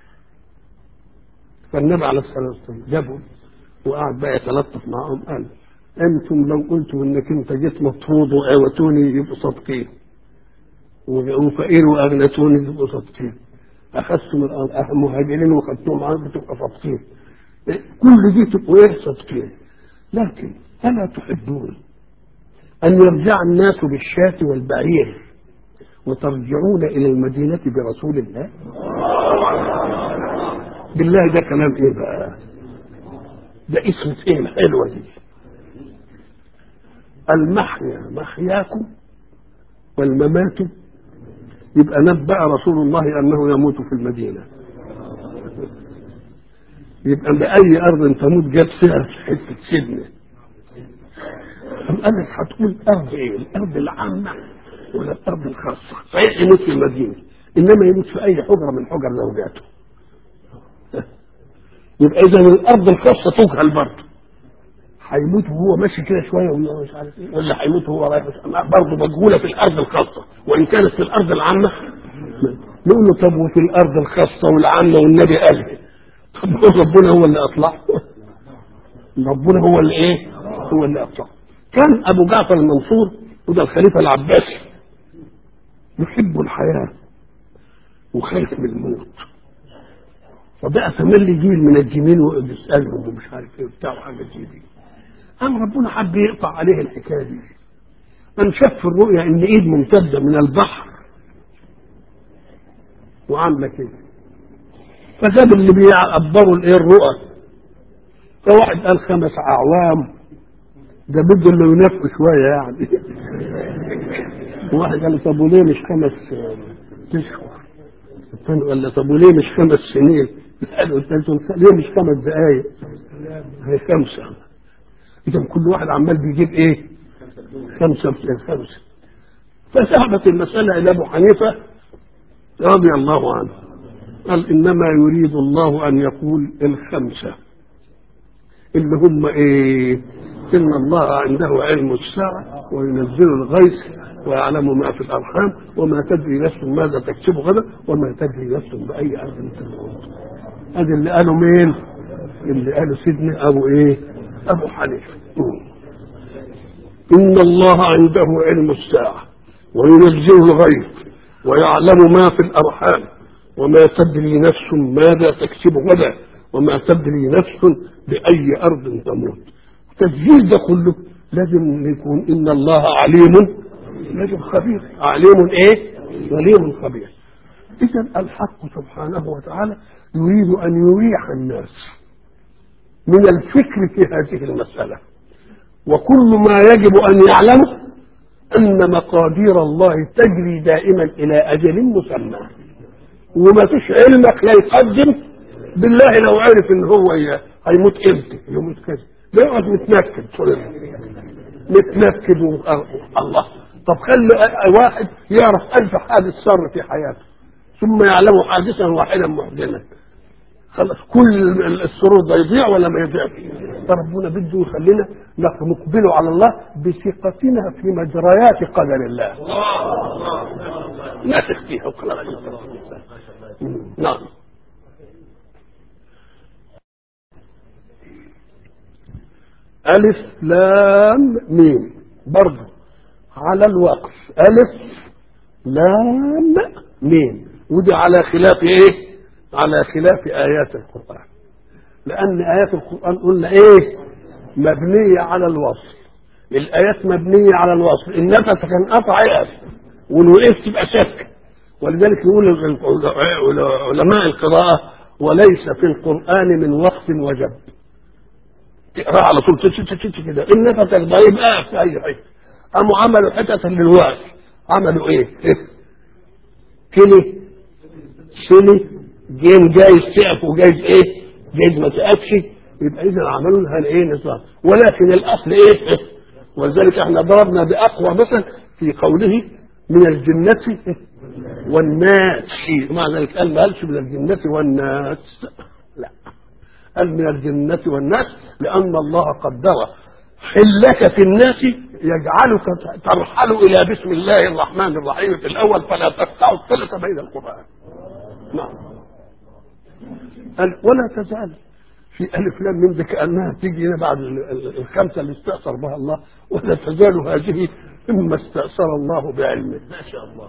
فالنبي عليه الصلاه والسلام جابهم وقعد بقى يتلطف معهم قال انتم لو قلتوا انك انت جيت مطرود واوتوني يبقوا صادقين وفقير واغنتوني يبقوا صادقين اخذتم المهاجرين وخدتهم معاهم بتبقى صادقين كل دي تبقوا ايه صادقين لكن الا تحبون ان يرجع الناس بالشاة والبعير وترجعون الى المدينة برسول الله بالله ده كلام ايه بقى ده اسم ايه الحلوة دي المحيا محياكم والممات يبقى نبأ رسول الله أنه يموت في المدينة يبقى بأي أرض تموت جاب فيها حتة سجن أم قالت هتقول أرض إيه؟ الأرض العامة ولا الأرض الخاصة؟ صحيح يموت في المدينة إنما يموت في أي حجرة من حجر زوجاته يبقى اذا الارض الخاصه تجهل برضه هيموت وهو ماشي كده شويه ولا مش عارف ايه ولا هيموت وهو رايح برضه مجهوله في الارض الخاصه وان كانت في الارض العامه نقول له طب وفي الارض الخاصه والعامه والنبي قال طب ربنا هو اللي اطلعه ربنا هو اللي ايه هو اللي اطلعه كان ابو جعفر المنصور وده الخليفه العباسي يحب الحياه وخايف من الموت فبقى تملي جيل من الجميل ويسالهم ومش عارف ايه وبتاع وحاجه زي دي قام ربنا حب يقطع عليه الحكايه دي قام شاف في الرؤيا ان ايد ممتده من البحر وعامله كده فجاب اللي بيعبروا الايه الرؤى فواحد قال خمس اعوام ده بده اللي ينفق شويه يعني واحد قال طب وليه مش خمس اشهر الثاني قال له طب وليه مش خمس سنين قال الثالث ليه مش خمس دقايق هي خمسه اذا كل واحد عمال بيجيب ايه خمسه خمسه فذهبت المساله الى ابو حنيفه رضي الله عنه قال انما يريد الله ان يقول الخمسه اللي هم ايه ان الله عنده علم الساعه وينزل الغيث ويعلم ما في الارحام وما تدري نفس ماذا تكسب غدا وما تدري نفس باي ارض تموت هذا اللي قاله مين اللي قاله سيدنا ابو ايه ابو حنيفه ان الله عنده علم الساعه وينزل الغيث ويعلم ما في الارحام وما تدري نفس ماذا تكسب غدا وما تدري نفس باي ارض تموت التسجيل ده كله لازم يكون ان الله عليم لازم خبير عليم ايه عليم خبير اذا الحق سبحانه وتعالى يريد ان يريح الناس من الفكر في هذه المساله وكل ما يجب ان يعلمه ان مقادير الله تجري دائما الى اجل مسمى وما فيش علمك لا يقدم بالله لو عرف ان هو هيموت امتى يموت كذا بيقعد متنكد متنكد الله طب خلي واحد يعرف ألف حادث صار في حياته ثم يعلم حادثا واحدا محزنا خلاص كل السرور ده يضيع ولا ما يضيعش فربنا بده يخلينا نقبل على الله بثقتنا في مجريات قدر الله نثق فيها وخلاص نعم ألف لام ميم برضه على الوقف ألف لام ميم ودي على خلاف إيه؟ على خلاف آيات القرآن لأن آيات القرآن قلنا إيه؟ مبنية على الوصل الآيات مبنية على الوصل النفس كان قطع يقف والوقف تبقى شك ولذلك يقول علماء القراءة وليس في القرآن من وقف وجب تقرا على طول كده النفس ضعيف اقف في اي حته قاموا عملوا حتة للوقف عملوا ايه؟ كلي سني جيم جايز تقف وجايز ايه؟ جايز ما تقفش يبقى اذا عملوا لها ايه نظام ولكن الاصل ايه؟ ولذلك احنا ضربنا باقوى مثل في قوله من الجنة والناس مع ذلك قال ما قالش من الجنة والناس لا قال من الجنة والناس لأن الله قدر حلك في الناس يجعلك ترحل إلى بسم الله الرحمن الرحيم في الأول فلا تقطع الصلة بين القرآن نعم قال ولا تزال في ألف لام من كأنها تيجي هنا بعد الخمسة اللي استأثر بها الله ولا تزال هذه إما استأثر الله بعلمه ما شاء الله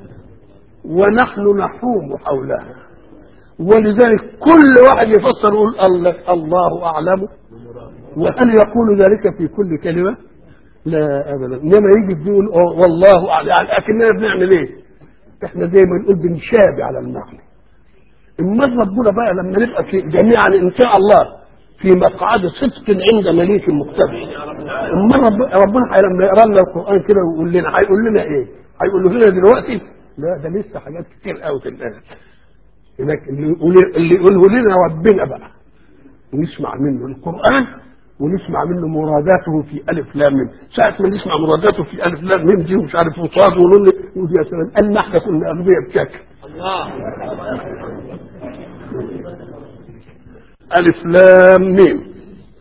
ونحن نحوم حولها ولذلك كل واحد يفسر يقول الله, الله أعلم وهل يقول ذلك في كل كلمة لا أبدا إنما يجي يقول والله أعلم يعني أكننا بنعمل إيه إحنا زي ما نقول بنشابه على المعنى اما ربنا بقى لما نبقى في جميعا ان شاء الله في مقعد صدق عند مليك مقتدر اما رب ربنا لما يقرا لنا القران كده ويقول لنا هيقول لنا ايه؟ هيقول لنا دلوقتي لا ده لسه حاجات كتير قوي في الآن هناك اللي يقول اللي يقوله لنا ربنا بقى ونسمع منه القرآن ونسمع منه مراداته في ألف لام ميم ساعة ما نسمع مراداته في ألف لام ميم دي ومش عارف وصاد ونون يقول يا سلام أن احنا كنا أغبياء بشكل ألف لام ميم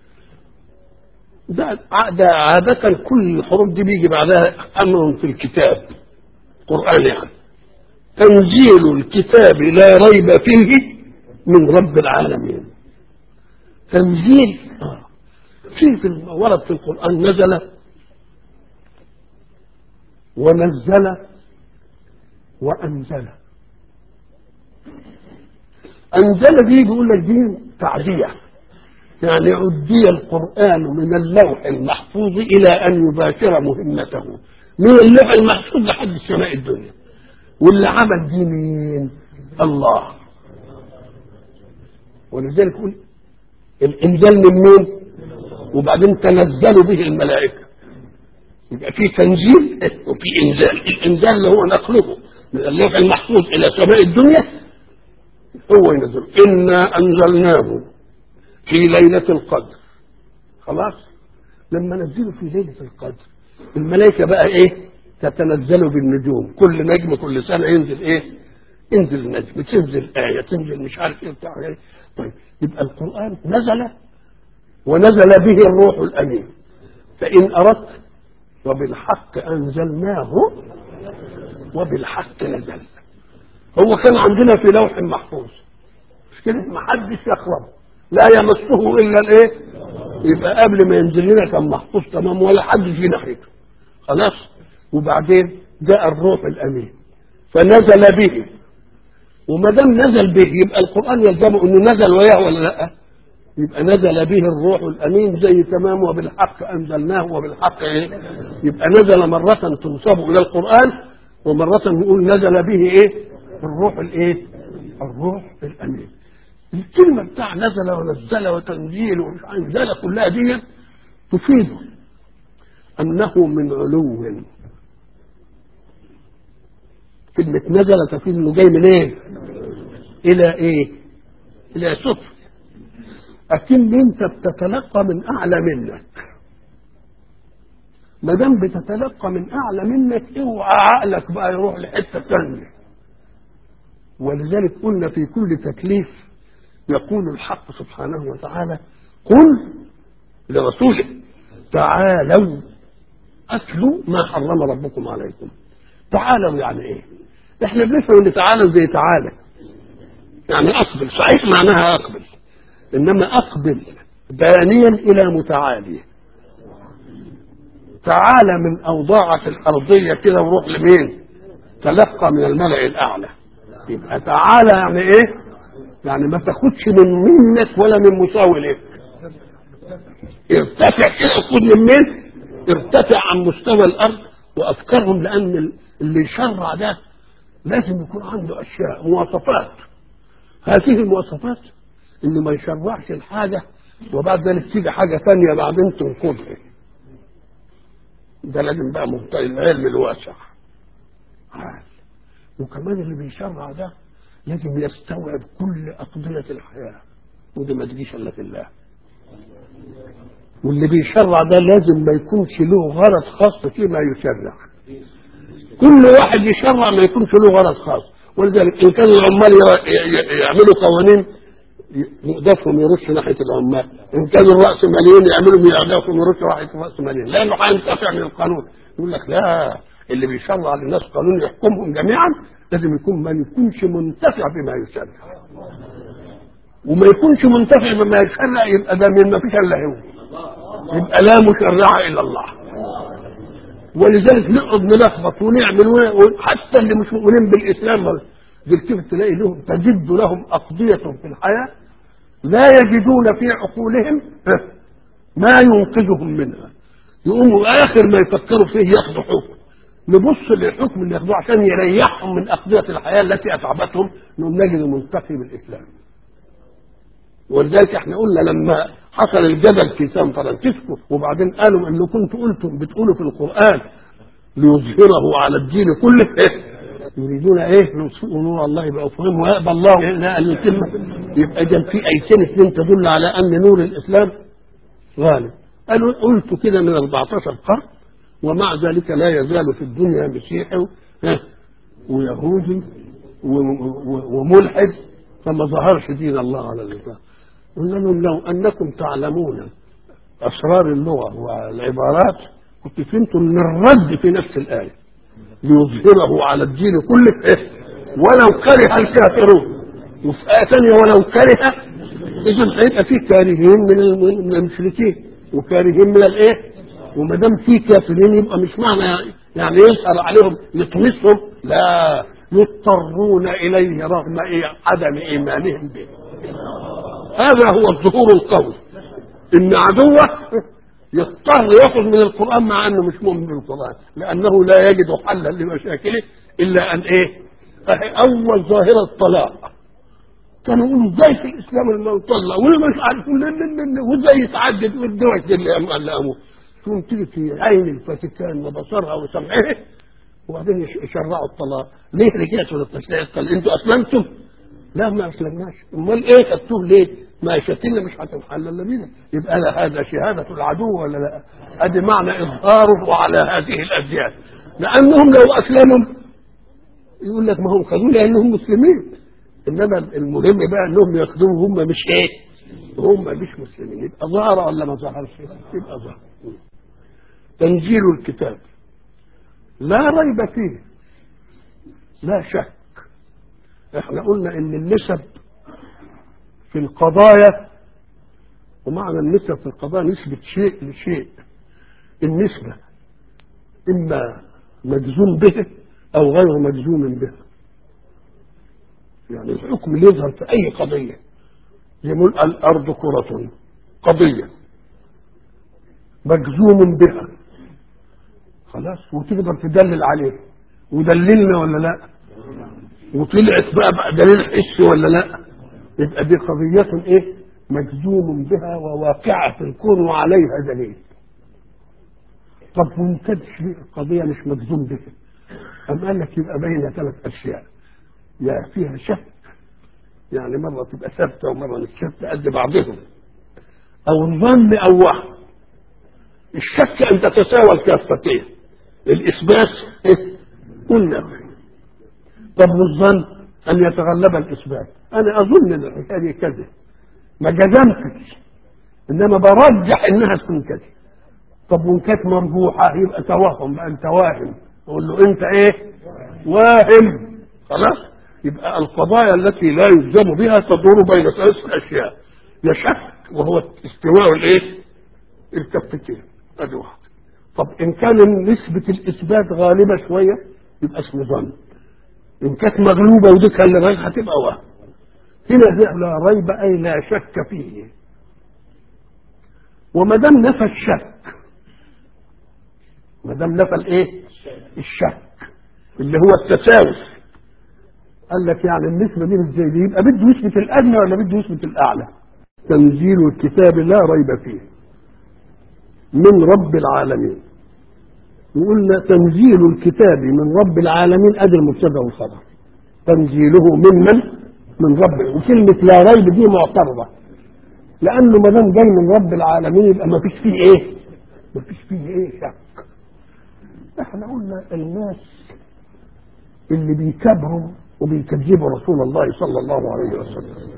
ده ده عادة كل الحروف دي بيجي بعدها أمر في الكتاب قرآن يعني تنزيل الكتاب لا ريب فيه من رب العالمين تنزيل آه. في في ورد في القرآن نزل ونزل وأنزل أنزل دي بيقول لك دي تعدية يعني عدي القرآن من اللوح المحفوظ إلى أن يباشر مهمته من اللوح المحفوظ لحد السماء الدنيا واللي عمل دي مين؟ الله ولذلك يقول الإنزال من مين؟ وبعدين تنزلوا به الملائكة يبقى في تنزيل وفي إنزال الإنزال اللي هو نقله من اللوح المحفوظ إلى سماء الدنيا هو ينزل إنا أنزلناه في ليلة القدر خلاص لما نزلوا في ليلة القدر الملائكة بقى إيه تتنزل بالنجوم كل نجم كل سنة ينزل إيه ينزل نجم تنزل آية تنزل مش عارف إيه بتاع إيه طيب يبقى القرآن نزل ونزل به الروح الأمين فإن أردت وبالحق أنزلناه وبالحق نزل هو كان عندنا في لوح محفوظ مش كده ما حدش يقرب لا يمسه الا الايه يبقى قبل ما ينزل لنا كان محفوظ تمام ولا حد في ناحيته خلاص وبعدين جاء الروح الامين فنزل به وما دام نزل به يبقى القران يلزمه انه نزل وياه ولا لا يبقى نزل به الروح الامين زي تمام وبالحق انزلناه وبالحق ايه يبقى نزل مره تنسب الى القران ومره نقول نزل به ايه الروح الايه الروح الامين الكلمه بتاع نزل ونزل وتنزيل ومش عارف ذلك كلها دي تفيد انه من علو كلمة نزل تفيد انه جاي من ايه؟ الى ايه؟ الى سفل اكن انت بتتلقى من اعلى منك ما دام بتتلقى من اعلى منك اوعى عقلك بقى يروح لحته ثانيه ولذلك قلنا في كل تكليف يقول الحق سبحانه وتعالى قل لرسوله تعالوا اتلوا ما حرم ربكم عليكم تعالوا يعني ايه احنا بنفهم ان تعالوا زي تعالى يعني اقبل صحيح معناها اقبل انما اقبل بانيا الى متعالي تعالى من اوضاعك الارضيه كده وروح لمين تلقى من الملأ الاعلى يبقى تعالى يعني ايه يعني ما تاخدش من منك ولا من مساوي لك ارتفع كده خد من مين ارتفع عن مستوى الارض وافكارهم لان اللي يشرع ده لازم يكون عنده اشياء مواصفات هذه المواصفات ان ما يشرعش الحاجه وبعد ذلك تيجي حاجه ثانيه بعدين تنقضها ده لازم بقى مبتدئ العلم الواسع عال. وكمان اللي بيشرع ده لازم يستوعب كل أقضية الحياة ودي ما تجيش إلا في الله واللي بيشرع ده لازم ما يكونش له غرض خاص فيما يشرع كل واحد يشرع ما يكونش له غرض خاص ولذلك إن كانوا العمال يعملوا قوانين يقدفهم يرش ناحية العمال إن كانوا الرأس ماليين يعملوا يقدفهم يرش ناحية الرأس ماليين لأنه هينتفع من القانون يقول لك لا اللي بيشرع للناس قانون يحكمهم جميعا لازم يكون ما يكونش منتفع بما يشرع وما يكونش منتفع بما يشرع يبقى ده من ما فيش الا هو يبقى لا مشرع الا الله ولذلك نقعد نلخبط ونعمل حتى اللي مش مؤمنين بالاسلام تلتفت تلاقي لهم تجد لهم اقضيه في الحياه لا يجدون في عقولهم ما ينقذهم منها يقوموا اخر ما يفكروا فيه ياخذوا حكم نبص للحكم اللي ياخدوه عشان يريحهم من أقضية الحياة التي أتعبتهم نقوم نجد ملتقي بالإسلام ولذلك احنا قلنا لما حصل الجدل في سان فرانسيسكو وبعدين قالوا انه كنتوا قلتم بتقولوا في القرآن ليظهره على الدين كله إيه؟ يريدون ايه يطفئوا نور الله يبقى فهم ويأبى الله لا ان يتم يبقى اذا في ايتين اثنين تدل على ان نور الاسلام غالب قالوا قلت كده من 14 قرن ومع ذلك لا يزال في الدنيا مسيحي ويهودي وملحد فما ظهرش دين الله على الإطلاق قلنا لهم لو انكم تعلمون اسرار اللغه والعبارات كنت فهمتوا ان الرد في نفس الايه ليظهره على الدين كله إيه؟ ولو كره الكافرون وفي آية ثانية ولو كره إذا هيبقى في كارهين من الم- من المشركين وكارهين من الإيه؟ وما دام في كافرين يبقى مش معنى يعني يسأل عليهم يطمسهم لا يضطرون إليه رغم إيه عدم إيمانهم به هذا هو الظهور القوي إن عدوه يضطر ياخذ من القرآن مع أنه مش مؤمن بالقرآن لأنه لا يجد حلا لمشاكله إلا أن إيه؟ أول ظاهرة الطلاق كانوا يقولوا ازاي في الاسلام لما يطلق ولا مش عارفين لا لا لا لا وازاي يتعدد والدوش دي اللي قام- اللي قاموا تقوم تيجي في عين الفاتيكان وبصرها وسمعها وبعدين يش- يشرعوا الطلاق ليه رجعتوا للتشريع قال انتوا اسلمتم؟ لا ما اسلمناش امال ايه خدتوه ليه؟ ما شتلنا مش هتنحل الا بينا يبقى لا هذا شهاده العدو ولا لا؟ ادي معنى اظهاره على هذه الاديان لانهم لو اسلموا يقول لك ما هم خدوه لانهم مسلمين انما المهم بقى انهم ياخدوه هم مش ايه هم مش مسلمين يبقى ظهر ولا ما ظهرش يبقى ظهر تنزيل الكتاب لا ريب فيه لا شك احنا قلنا ان النسب في القضايا ومعنى النسب في القضايا نسبة شيء لشيء النسبة إما مجزوم به أو غير مجزوم به يعني الحكم اللي يظهر في أي قضية زي ما يقول الأرض كرة قضية مجزوم بها خلاص وتقدر تدلل عليه ودللنا ولا لا وطلعت بقى, بقى دليل حسي ولا لا يبقى دي قضية ايه مجزوم بها وواقعة في الكون وعليها دليل طب وان كانت القضية مش مجزوم بها أم قال لك يبقى بين ثلاث أشياء يا فيها شك يعني مرة تبقى ثابتة ومرة مش ثابتة قد بعضهم أو الظن أو وهم الشك أن تتساوى الكافتين الإثبات إيه؟ والنفي طب والظن أن يتغلب الإثبات أنا أظن أن الحكاية دي كذا ما جزمتش إنما برجح إنها تكون كذا طب وإن كانت مرجوحة يبقى توهم بقى أنت واهم أقول له أنت إيه؟ واهم خلاص يبقى القضايا التي لا يلزم بها تدور بين ثلاث أشياء يا شك وهو استواء الإيه؟ الكفتين ادي واحده طب ان كان نسبة الاثبات غالبة شوية يبقى اسمه ظن ان كانت مغلوبة ودي كان ريب هتبقى وهم هنا ده لا ريب اي لا شك فيه وما دام نفى الشك ما دام نفى الايه الشك اللي هو التساوي قال لك يعني النسبة دي ازاي دي يبقى بده يثبت الادنى ولا بده يثبت الاعلى تنزيل الكتاب لا ريب فيه من رب العالمين وقلنا تنزيل الكتاب من رب العالمين ادي المبتدا والخبر تنزيله ممن من رب وكلمه لا ريب دي معترضه لانه ما دام جاي من رب العالمين يبقى ما فيش فيه ايه؟ ما فيش فيه ايه شك احنا قلنا الناس اللي بيكبروا وبيكذبوا رسول الله صلى الله عليه وسلم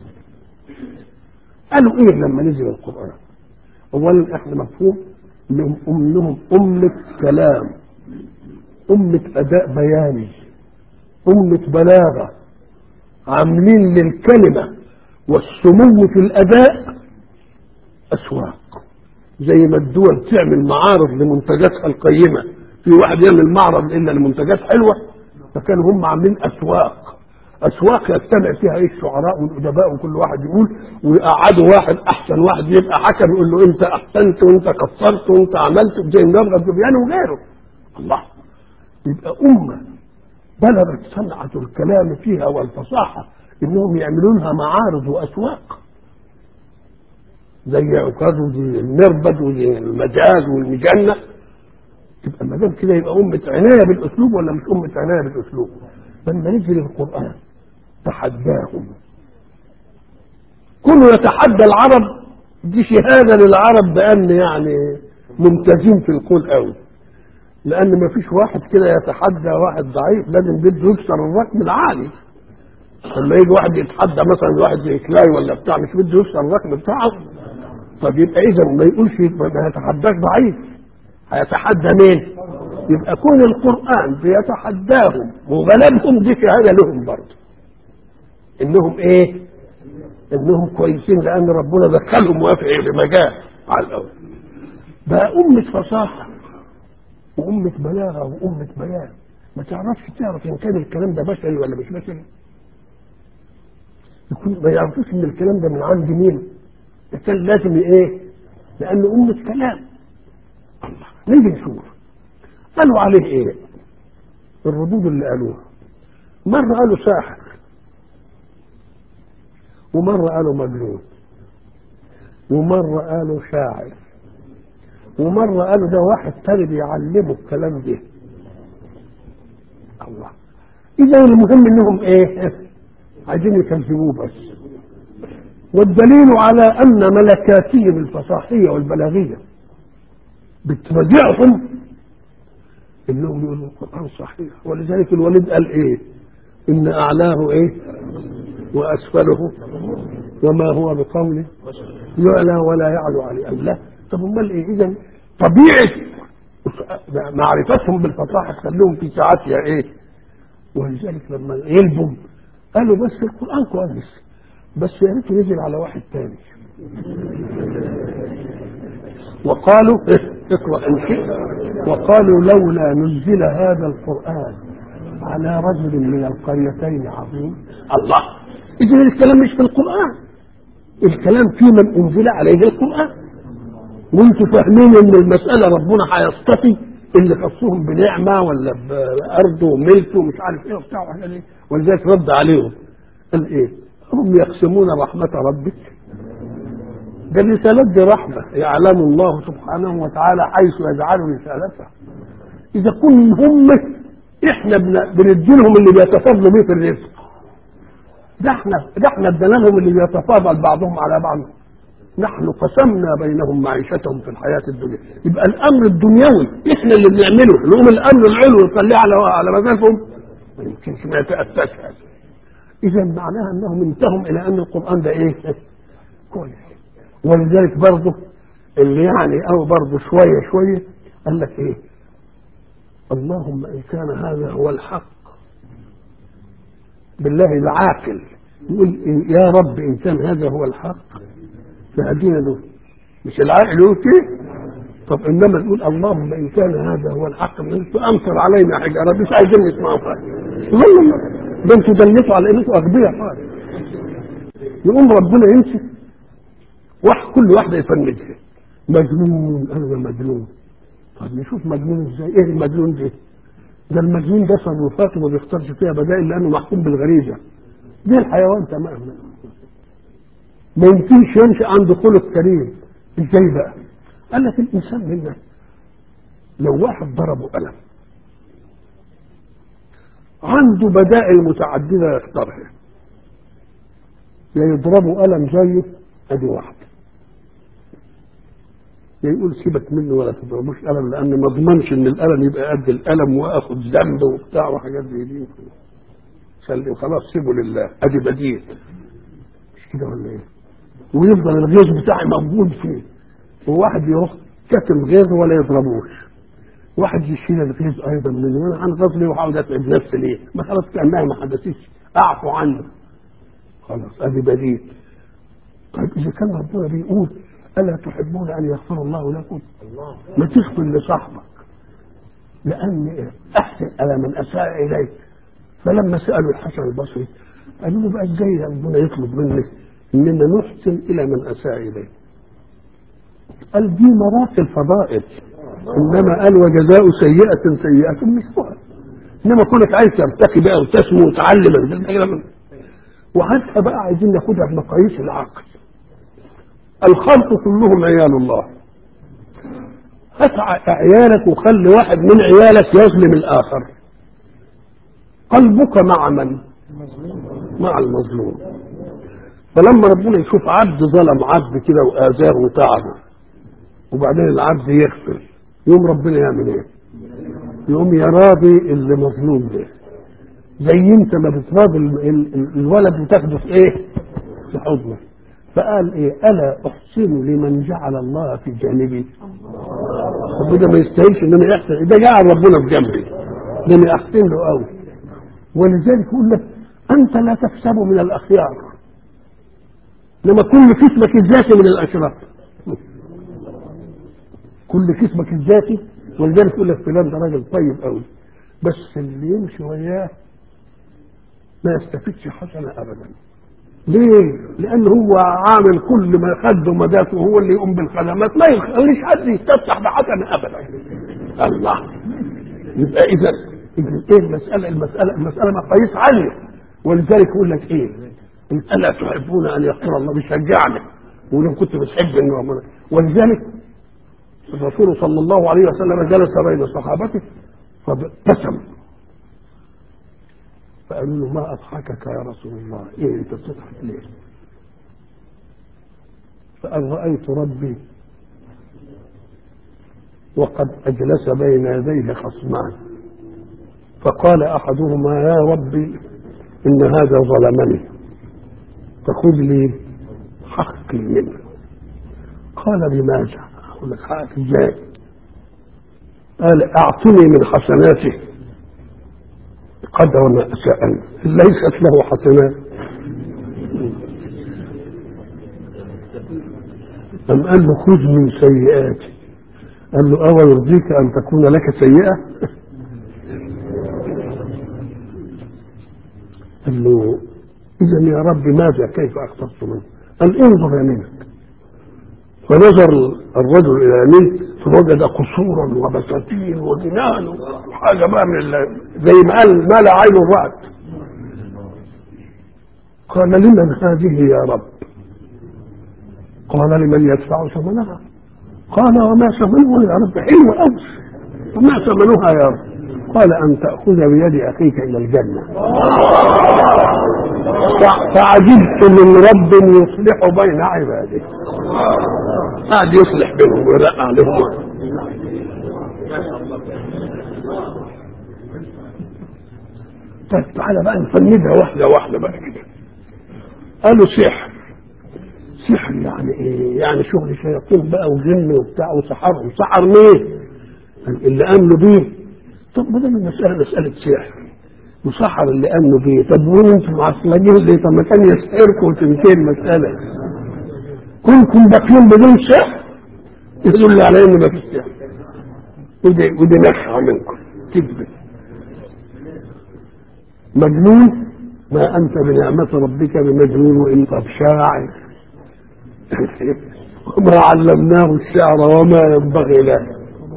قالوا ايه لما نزل القران؟ اولا احنا مفهوم انهم انهم امه كلام امه اداء بياني امه بلاغه عاملين للكلمه والسمو في الاداء اسواق زي ما الدول تعمل معارض لمنتجاتها القيمه في واحد يعمل معرض الا لمنتجات حلوه فكانوا هم عاملين اسواق اسواق يجتمع فيها ايه الشعراء والادباء وكل واحد يقول ويقعدوا واحد احسن واحد يبقى حكم يقول له انت احسنت وانت كفرت وانت عملت زي النبغه الجبيان وغيره الله يبقى امه بلغت صنعه الكلام فيها والفصاحه انهم يعملوا لها معارض واسواق زي عكاظ وزي المربد وزي المجاز والمجنه تبقى ما دام كده يبقى امه عنايه بالاسلوب ولا مش امه عنايه بالاسلوب لما نزل القرآن تحداهم كله يتحدى العرب دي شهادة للعرب بأن يعني ممتازين في القول قوي لأن ما فيش واحد كده يتحدى واحد ضعيف لازم بده يكسر الرقم العالي لما يجي واحد يتحدى مثلا واحد زي كلاي ولا بتاع مش بده يكسر الرقم بتاعه طب يبقى اذا ما يقولش ما يتحداك ضعيف هيتحدى مين؟ يبقى كون القران بيتحداهم وغلبهم دي شهاده لهم برضه انهم ايه؟ انهم كويسين لان ربنا دخلهم وافق في مجال على الاول بقى أمة فصاحة وأمة بلاغة وأمة بيان ما تعرفش تعرف إن كان الكلام ده بشري ولا مش بشري يكون ما يعرفوش إن الكلام ده من عند مين ده كان لازم إيه لأنه أمة كلام الله نيجي نشوف قالوا عليه إيه الردود اللي قالوها مرة قالوا ساحر ومرة قالوا مجنون ومرة قالوا شاعر ومرة قالوا ده واحد تاني بيعلمه الكلام ده الله إذا المهم إنهم إيه عايزين يكذبوه بس والدليل على أن ملكاتهم الفصاحية والبلاغية بترجعهم إنهم يقولوا القرآن صحيح ولذلك الوليد قال إيه إن أعلاه إيه وأسفله وما هو بقوله يعلى ولا يعلو عليه الله طب امال ايه اذا طبيعه معرفتهم بالفصاحه تخليهم في ساعاتها ايه ولذلك لما يلبم قالوا بس القران كويس بس يا ريت نزل على واحد تاني وقالوا اقرا ان شئت وقالوا لولا نزل هذا القران على رجل من القريتين عظيم الله اذا الكلام مش في القران الكلام في من انزل عليه القران وانتوا فاهمين ان المساله ربنا هيصطفي اللي خصهم بنعمه ولا بارض وملك ومش عارف ايه وبتاع وحاجات ايه ولذلك رد عليهم قال ايه؟ هم يقسمون رحمه ربك ده الرسالات دي رحمه يعلم الله سبحانه وتعالى حيث يجعل رسالته اذا كن هم احنا بندي لهم اللي بيتفضلوا بيه في الرزق ده احنا ده احنا ادينا لهم اللي بيتفاضل بعضهم على بعض نحن قسمنا بينهم معيشتهم في الحياة الدنيا يبقى الأمر الدنيوي إحنا اللي بنعمله نقوم الأمر العلوي نخليه على على مزاجهم ما يمكنش ما يتأتاش هذا إذا معناها أنهم انتهوا إلى أن القرآن ده إيه؟ كويس ولذلك برضه اللي يعني أو برضه شوية شوية قال لك إيه؟ اللهم إن كان هذا هو الحق بالله العاقل يقول يا رب إن كان هذا هو الحق فهدينا له مش العقل يوتي طب انما نقول اللهم ان كان هذا هو الحق من فامطر علينا حجاره مش عايزين نسمعوا حاجه والله ده انتوا دلتوا على انكم اغبياء خالص يقوم ربنا يمسك واحد كل واحده يفنجها مجنون انا مجنون طب نشوف مجنون ازاي ايه المجنون ده ده المجنون ده تصرفاته ما بيختارش فيها بدائل لانه محكوم بالغريزه دي الحيوان تماما ما يمكنش يمشي عند خلق كريم ازاي بقى قال لك الانسان منا لو واحد ضربه قلم عنده بدائل متعدده يختارها يا يضربه قلم زيه ادي واحد يا يقول سيبك منه ولا تضربوش قلم لان ما اضمنش ان القلم يبقى قد القلم واخد ذنب وبتاع وحاجات زي دي خلي خلاص سيبه لله ادي بديل مش كده ولا ايه؟ ويفضل الغيظ بتاعي موجود فيه وواحد يروح كتم غيظ ولا يضربوش واحد يشيل الغيظ ايضا من انا انغض لي واحاول اتعب نفسي ليه؟ ما خلاص كانها ما حدثتش اعفو عنه خلاص ادي بديل طيب اذا كان ربنا بيقول الا تحبون ان يغفر الله لكم؟ ما تغفر لصاحبك لان احسن الى من اساء اليك فلما سالوا الحسن البصري قالوا له بقى ازاي ربنا يطلب منك اننا نحسن الى من اساء اليه قال دي مراتب فضائل انما قال وجزاء سيئه سيئه مثلها انما كونك عايز ترتقي بقى وتسمو وتعلم وحتى بقى عايزين ناخدها بمقاييس العقل الخلق كلهم عيال الله هات عيالك وخلي واحد من عيالك يظلم الاخر قلبك مع من مع المظلوم فلما ربنا يشوف عبد ظلم عبد كده واذاه وتعبه وبعدين العبد يغفر يوم ربنا يعمل ايه يقوم يراضي اللي مظلوم ده زي انت ما بتراضي ال- ال- ال- الولد وتاخده في ايه؟ في حضنك فقال ايه الا احسن لمن جعل الله في جانبي طب ده ما يستاهلش ان انا احسن ده جعل ربنا في جنبي ده انا احسن له قوي ولذلك يقول لك انت لا تكسب من الاخيار لما كل كسبك الذاتي من الاشرار كل كسبك الذاتي ولذلك يقول لك فلان ده راجل طيب قوي بس اللي يمشي وياه ما يستفيدش حسنه ابدا ليه؟ لأن هو عامل كل ما خده مداته وهو اللي يقوم بالخدمات ما يخليش حد يستفتح بحسنة أبدا. الله يبقى إذا إذا إيه المسألة المسألة المسألة مقاييس عالية ولذلك يقول لك إيه؟ ألا تحبون أن يغفر الله بيشجعني ولو كنت بتحب إنه ربنا ولذلك الرسول صلى الله عليه وسلم جلس بين صحابته فابتسم فقالوا له ما اضحكك يا رسول الله ايه انت بتضحك ليه فقال رايت ربي وقد اجلس بين يديه خصمان فقال احدهما يا ربي ان هذا ظلمني فخذ لي حقي منه قال بماذا اقول لك حقك ازاي قال اعطني من حسناته قدر ما سأل ليست له حسنات أم قال له خذ من سيئاتي قال له أو يرضيك أن تكون لك سيئة قال له إذا يا رب ماذا كيف أختص منه قال انظر يمينك فنظر الرجل إلى يمينه فوجد قصورا وبساتين وجنان وحاجة بقى من ال- زي ما قال ما لا عين رأت قال لمن هذه يا رب قال لمن يدفع ثمنها قال وما ثمنها يا رب حلو أوي وما ثمنها يا رب قال أن تأخذ بيد أخيك إلى الجنة فع- فعجبت من رب يصلح بين عباده قاعد يصلح بينهم ويرقع عليهم طيب تعالى بقى نفندها واحدة واحدة بقى كده قالوا سحر سحر يعني ايه؟ يعني شغل شياطين بقى وجن وبتاع وسحرهم سحر مين؟ اللي امنوا بيه طب بدل المسألة مسألة سحر وسحر اللي امنوا بيه طب وانتم معصلجين ليه؟ طب ما كان يسحركم وتنتهي المسألة كلكم باقيين بدون سحر يدل على ان ما فيش سحر ودي ودي نخعة منكم كذب مجنون ما انت بنعمة ربك بمجنون وانت بشاعر وما علمناه الشعر وما ينبغي له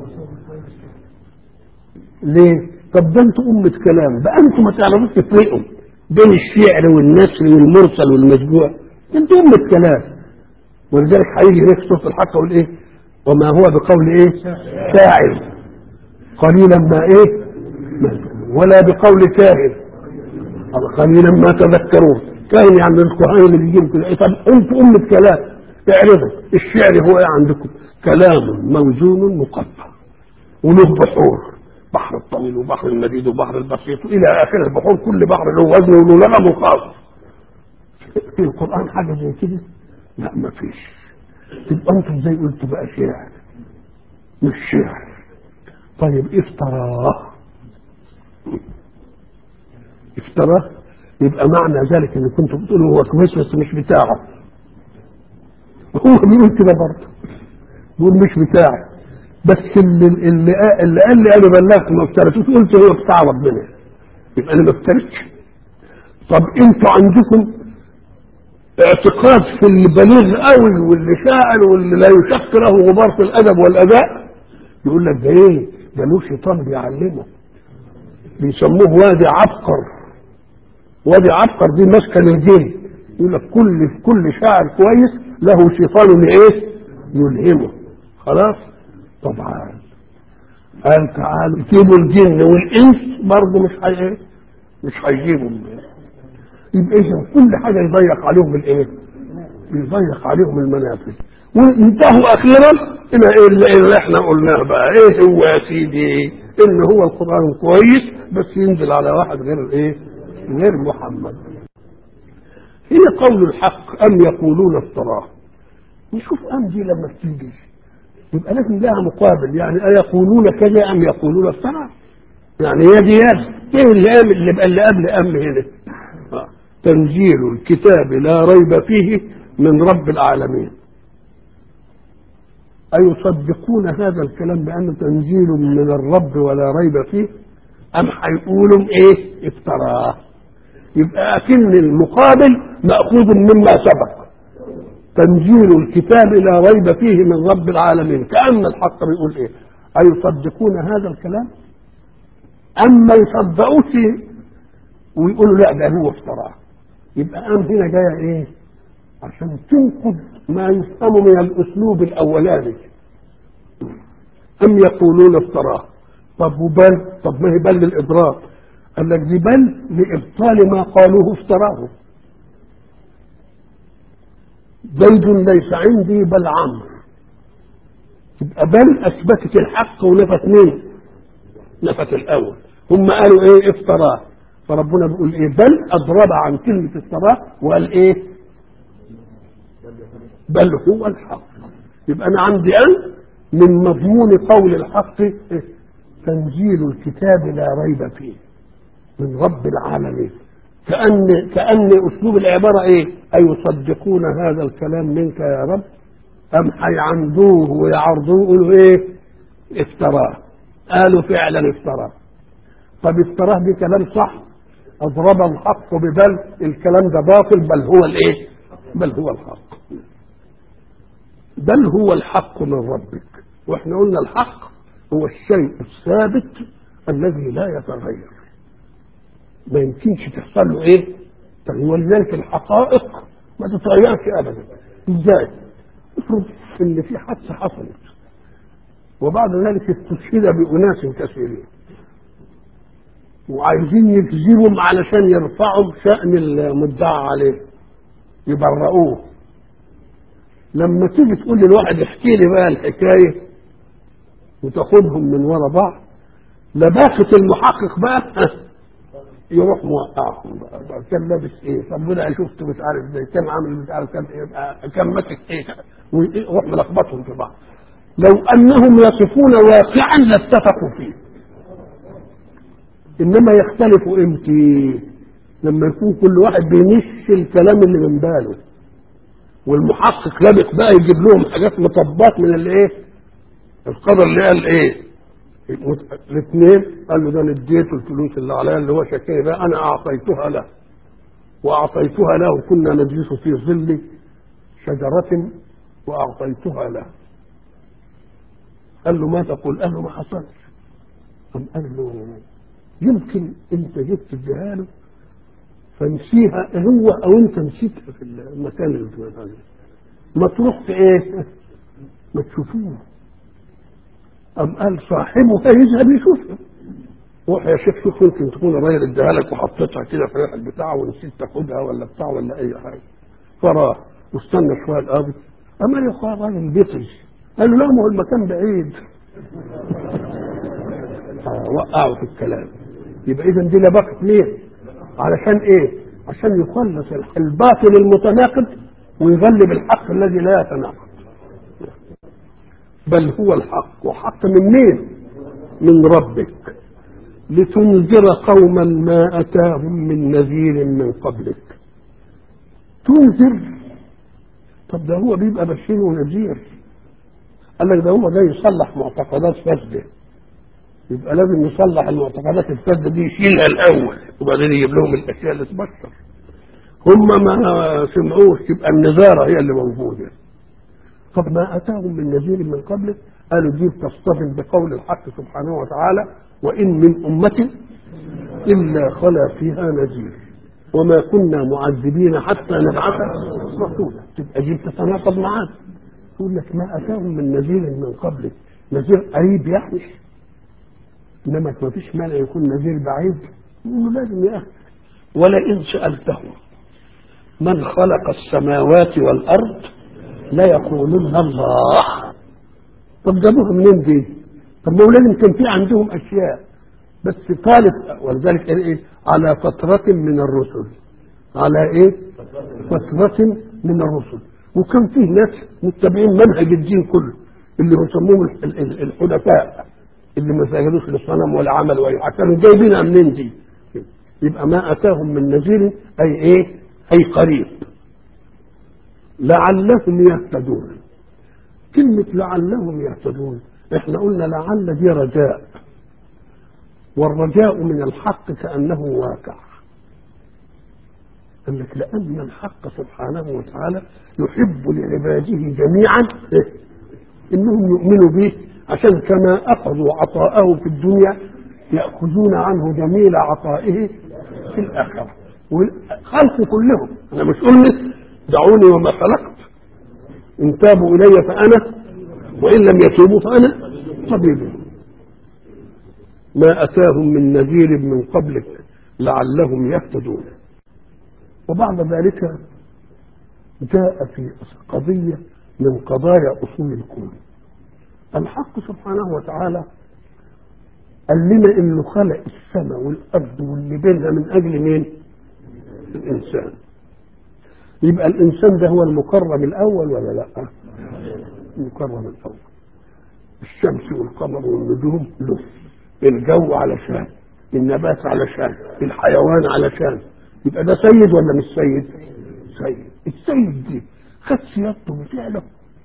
ليه؟ طب ده انتوا أمة كلام بقى انتوا ما تعرفوش تفرقوا بين الشعر والنثر والمرسل والمشجوع انتوا أمة كلام ولذلك هيجي هناك سورة الحق يقول ايه؟ وما هو بقول ايه؟ شاعر قليلا ما ايه؟ ما ولا بقول كاهن قليلا ما تذكرون كاهن يعني الكهان اللي بيجيب كده إيه طب انتوا أمة كلام اعرضوا الشعر هو ايه عندكم؟ كلام موزون مقطع وله بحور بحر الطويل وبحر المديد وبحر البسيط الى اخر البحور كل بحر له وزن وله لغم خاص في القران حاجه زي كده لا ما فيش تبقى انتم ازاي قلتوا بقى شعر مش شعر طيب افتراه افتراه يبقى معنى ذلك ان كنتم بتقولوا هو كويس بس مش بتاعه هو بيقول كده برضه بيقول مش بتاعي بس اللي اللي قال اللي قال لي انا بلغت ما افتريتوش قلت هو بتاع ربنا يبقى انا ما افتريتش طب انتوا عندكم اعتقاد في اللي بليغ قوي واللي شاعر واللي لا يشق له غبار في الادب والاداء يقول لك ده ايه؟ ده له شيطان بيعلمه بيسموه وادي عبقر وادي عبقر دي مسكن الجن يقول لك كل كل شاعر كويس له شيطان ايه؟ يلهمه خلاص طبعا قال تعالوا جيبوا الجن والانس برضه مش هي مش هيجيبوا يبقى اذا كل حاجه يضيق عليهم الايه؟ يضيق عليهم المنافذ وانتهوا اخيرا الى ايه اللي, اللي احنا قلناه بقى ايه هو يا سيدي ان هو القران كويس بس ينزل على واحد غير الايه؟ غير محمد هنا قول الحق أم يقولون افتراه نشوف أم دي لما بتيجي يبقى لازم لها مقابل يعني أيقولون كذا أم يقولون افتراه يعني يا دي يد ايه اللي قام اللي بقى اللي قبل أم هنا آه. تنزيل الكتاب لا ريب فيه من رب العالمين أيصدقون هذا الكلام بأنه تنزيل من الرب ولا ريب فيه أم هيقولوا إيه افتراه يبقى أكن المقابل مأخوذ مما سبق تنزيل الكتاب لا ريب فيه من رب العالمين كأن الحق بيقول إيه أيصدقون هذا الكلام أم ما يصدقوش ويقولوا لا ده هو افتراه يبقى أم هنا جاية إيه عشان تنقض ما يفهم من الاسلوب الاولاني ام يقولون افتراه طب وبل طب ما هي بل للاضرار قال لك دي بل لابطال ما قالوه افتراه زيد ليس عندي بل عمرو تبقى بل اثبتت الحق ونفت مين نفت الاول هم قالوا ايه افتراه فربنا بيقول ايه بل اضرب عن كلمه افتراه وقال ايه بل هو الحق يبقى انا عندي ان من مضمون قول الحق تنزيل الكتاب لا ريب فيه من رب العالمين كأن كأن أسلوب العبارة إيه؟ أيصدقون هذا الكلام منك يا رب؟ أم هيعندوه ويعرضوه يقولوا إيه؟ افتراه قالوا فعلا افتراه طب افتراه دي كلام صح أضرب الحق ببل الكلام ده باطل بل هو الإيه؟ بل هو الحق بل هو الحق من ربك واحنا قلنا الحق هو الشيء الثابت الذي لا يتغير ما يمكنش تحصل له ايه ولذلك الحقائق ما تتغيرش ابدا ازاي افرض ان في حادثه حصلت وبعد ذلك استشهد باناس كثيرين وعايزين يكذبهم علشان يرفعوا شأن المدعى عليه يبرؤوه لما تيجي تقول للواحد احكي لي بقى الحكايه وتاخدهم من ورا بعض لباقة المحقق بقى يروح موقعهم بقى كان لابس ايه طب انا شفت مش عارف ازاي كان عامل مش عارف كان ايه كان ماسك ايه ويروح ملخبطهم في بعض لو انهم يصفون واقعا لاتفقوا فيه انما يختلفوا امتى لما يكون كل واحد بيمشي الكلام اللي من باله والمحقق لابق بقى يجيب لهم حاجات مطبات من الايه القدر اللي قال ايه الاثنين قال له ده انا اديته الفلوس اللي عليا اللي هو شكاية بقى انا اعطيتها له واعطيتها له وكنا نجلس في ظل شجرة واعطيتها له قال له ما تقول قال له ما حصلش قام قال له يمكن انت جبت اديها له فنسيها هو او انت نسيتها في المكان اللي بتبقى ما تروح في ايه ما تشوفوه أم قال صاحبها يذهب يشوفها روح يا شيخ شوف يمكن تكون الراجل اداها لك وحطيتها كده في الريحه بتاعه ونسيت تاخدها ولا بتاع ولا اي حاجه فراح واستنى شويه القاضي اما يا اخويا الراجل بيطري قال له لا ما هو المكان بعيد آه وقعوا في الكلام يبقى اذا دي لبقت ليه؟ علشان ايه؟ عشان يخلص الباطل المتناقض ويغلب الحق الذي لا يتناقض بل هو الحق وحق من مين من ربك لتنذر قوما ما أتاهم من نذير من قبلك تنذر طب ده هو بيبقى بشير ونذير قال لك ده هو ده يصلح معتقدات فاسدة يبقى لازم يصلح المعتقدات الفاسدة دي يشيلها الأول وبعدين يجيب لهم الأشياء اللي تبشر هم ما سمعوش يبقى النذارة هي اللي موجودة طب ما أتاهم من نذير من قبلك قالوا دي تصطدم بقول الحق سبحانه وتعالى وإن من أمة إلا خلا فيها نذير وما كنا معذبين حتى نبعث رسولا تبقى دي تتناقض معانا يقول لك ما أتاهم من نذير من قبلك نذير قريب يعني إنما ما فيش مانع يكون نذير بعيد يقول لازم يا أخي ولئن سألتهم من خلق السماوات والأرض لا يقولون الله طب جابوها منين دي؟ طب ما لازم كان في عندهم اشياء بس طالب ولذلك قال ايه على فترة من الرسل على ايه فترة من الرسل وكان فيه ناس متبعين منهج الدين كله اللي بيسموهم ال- ال- الحدثاء اللي ما سجدوش للصنم ولا عملوا اي حاجه كانوا جايبينها منين دي يبقى ما اتاهم من نذير اي ايه اي قريب لعلهم يهتدون كلمة لعلهم يهتدون احنا قلنا لعل دي رجاء والرجاء من الحق كأنه واقع قال لك لأن الحق سبحانه وتعالى يحب لعباده جميعا إيه؟ إنهم يؤمنوا به عشان كما أخذوا عطاءه في الدنيا يأخذون عنه جميل عطائه في الآخرة والخلق كلهم أنا مش قلت دعوني وما خلقت إن تابوا إلي فأنا وإن لم يتوبوا فأنا طبيب ما أتاهم من نذير من قبلك لعلهم يهتدون وبعد ذلك جاء في قضية من قضايا أصول الكون الحق سبحانه وتعالى قال لنا انه خلق السماء والارض واللي بينها من اجل مين؟ الانسان يبقى الانسان ده هو المكرم الاول ولا لا؟ المكرم الاول الشمس والقمر والنجوم له الجو علشان النبات علشان الحيوان علشان يبقى ده سيد ولا مش سيد؟ سيد السيد دي خد سيادته بفعله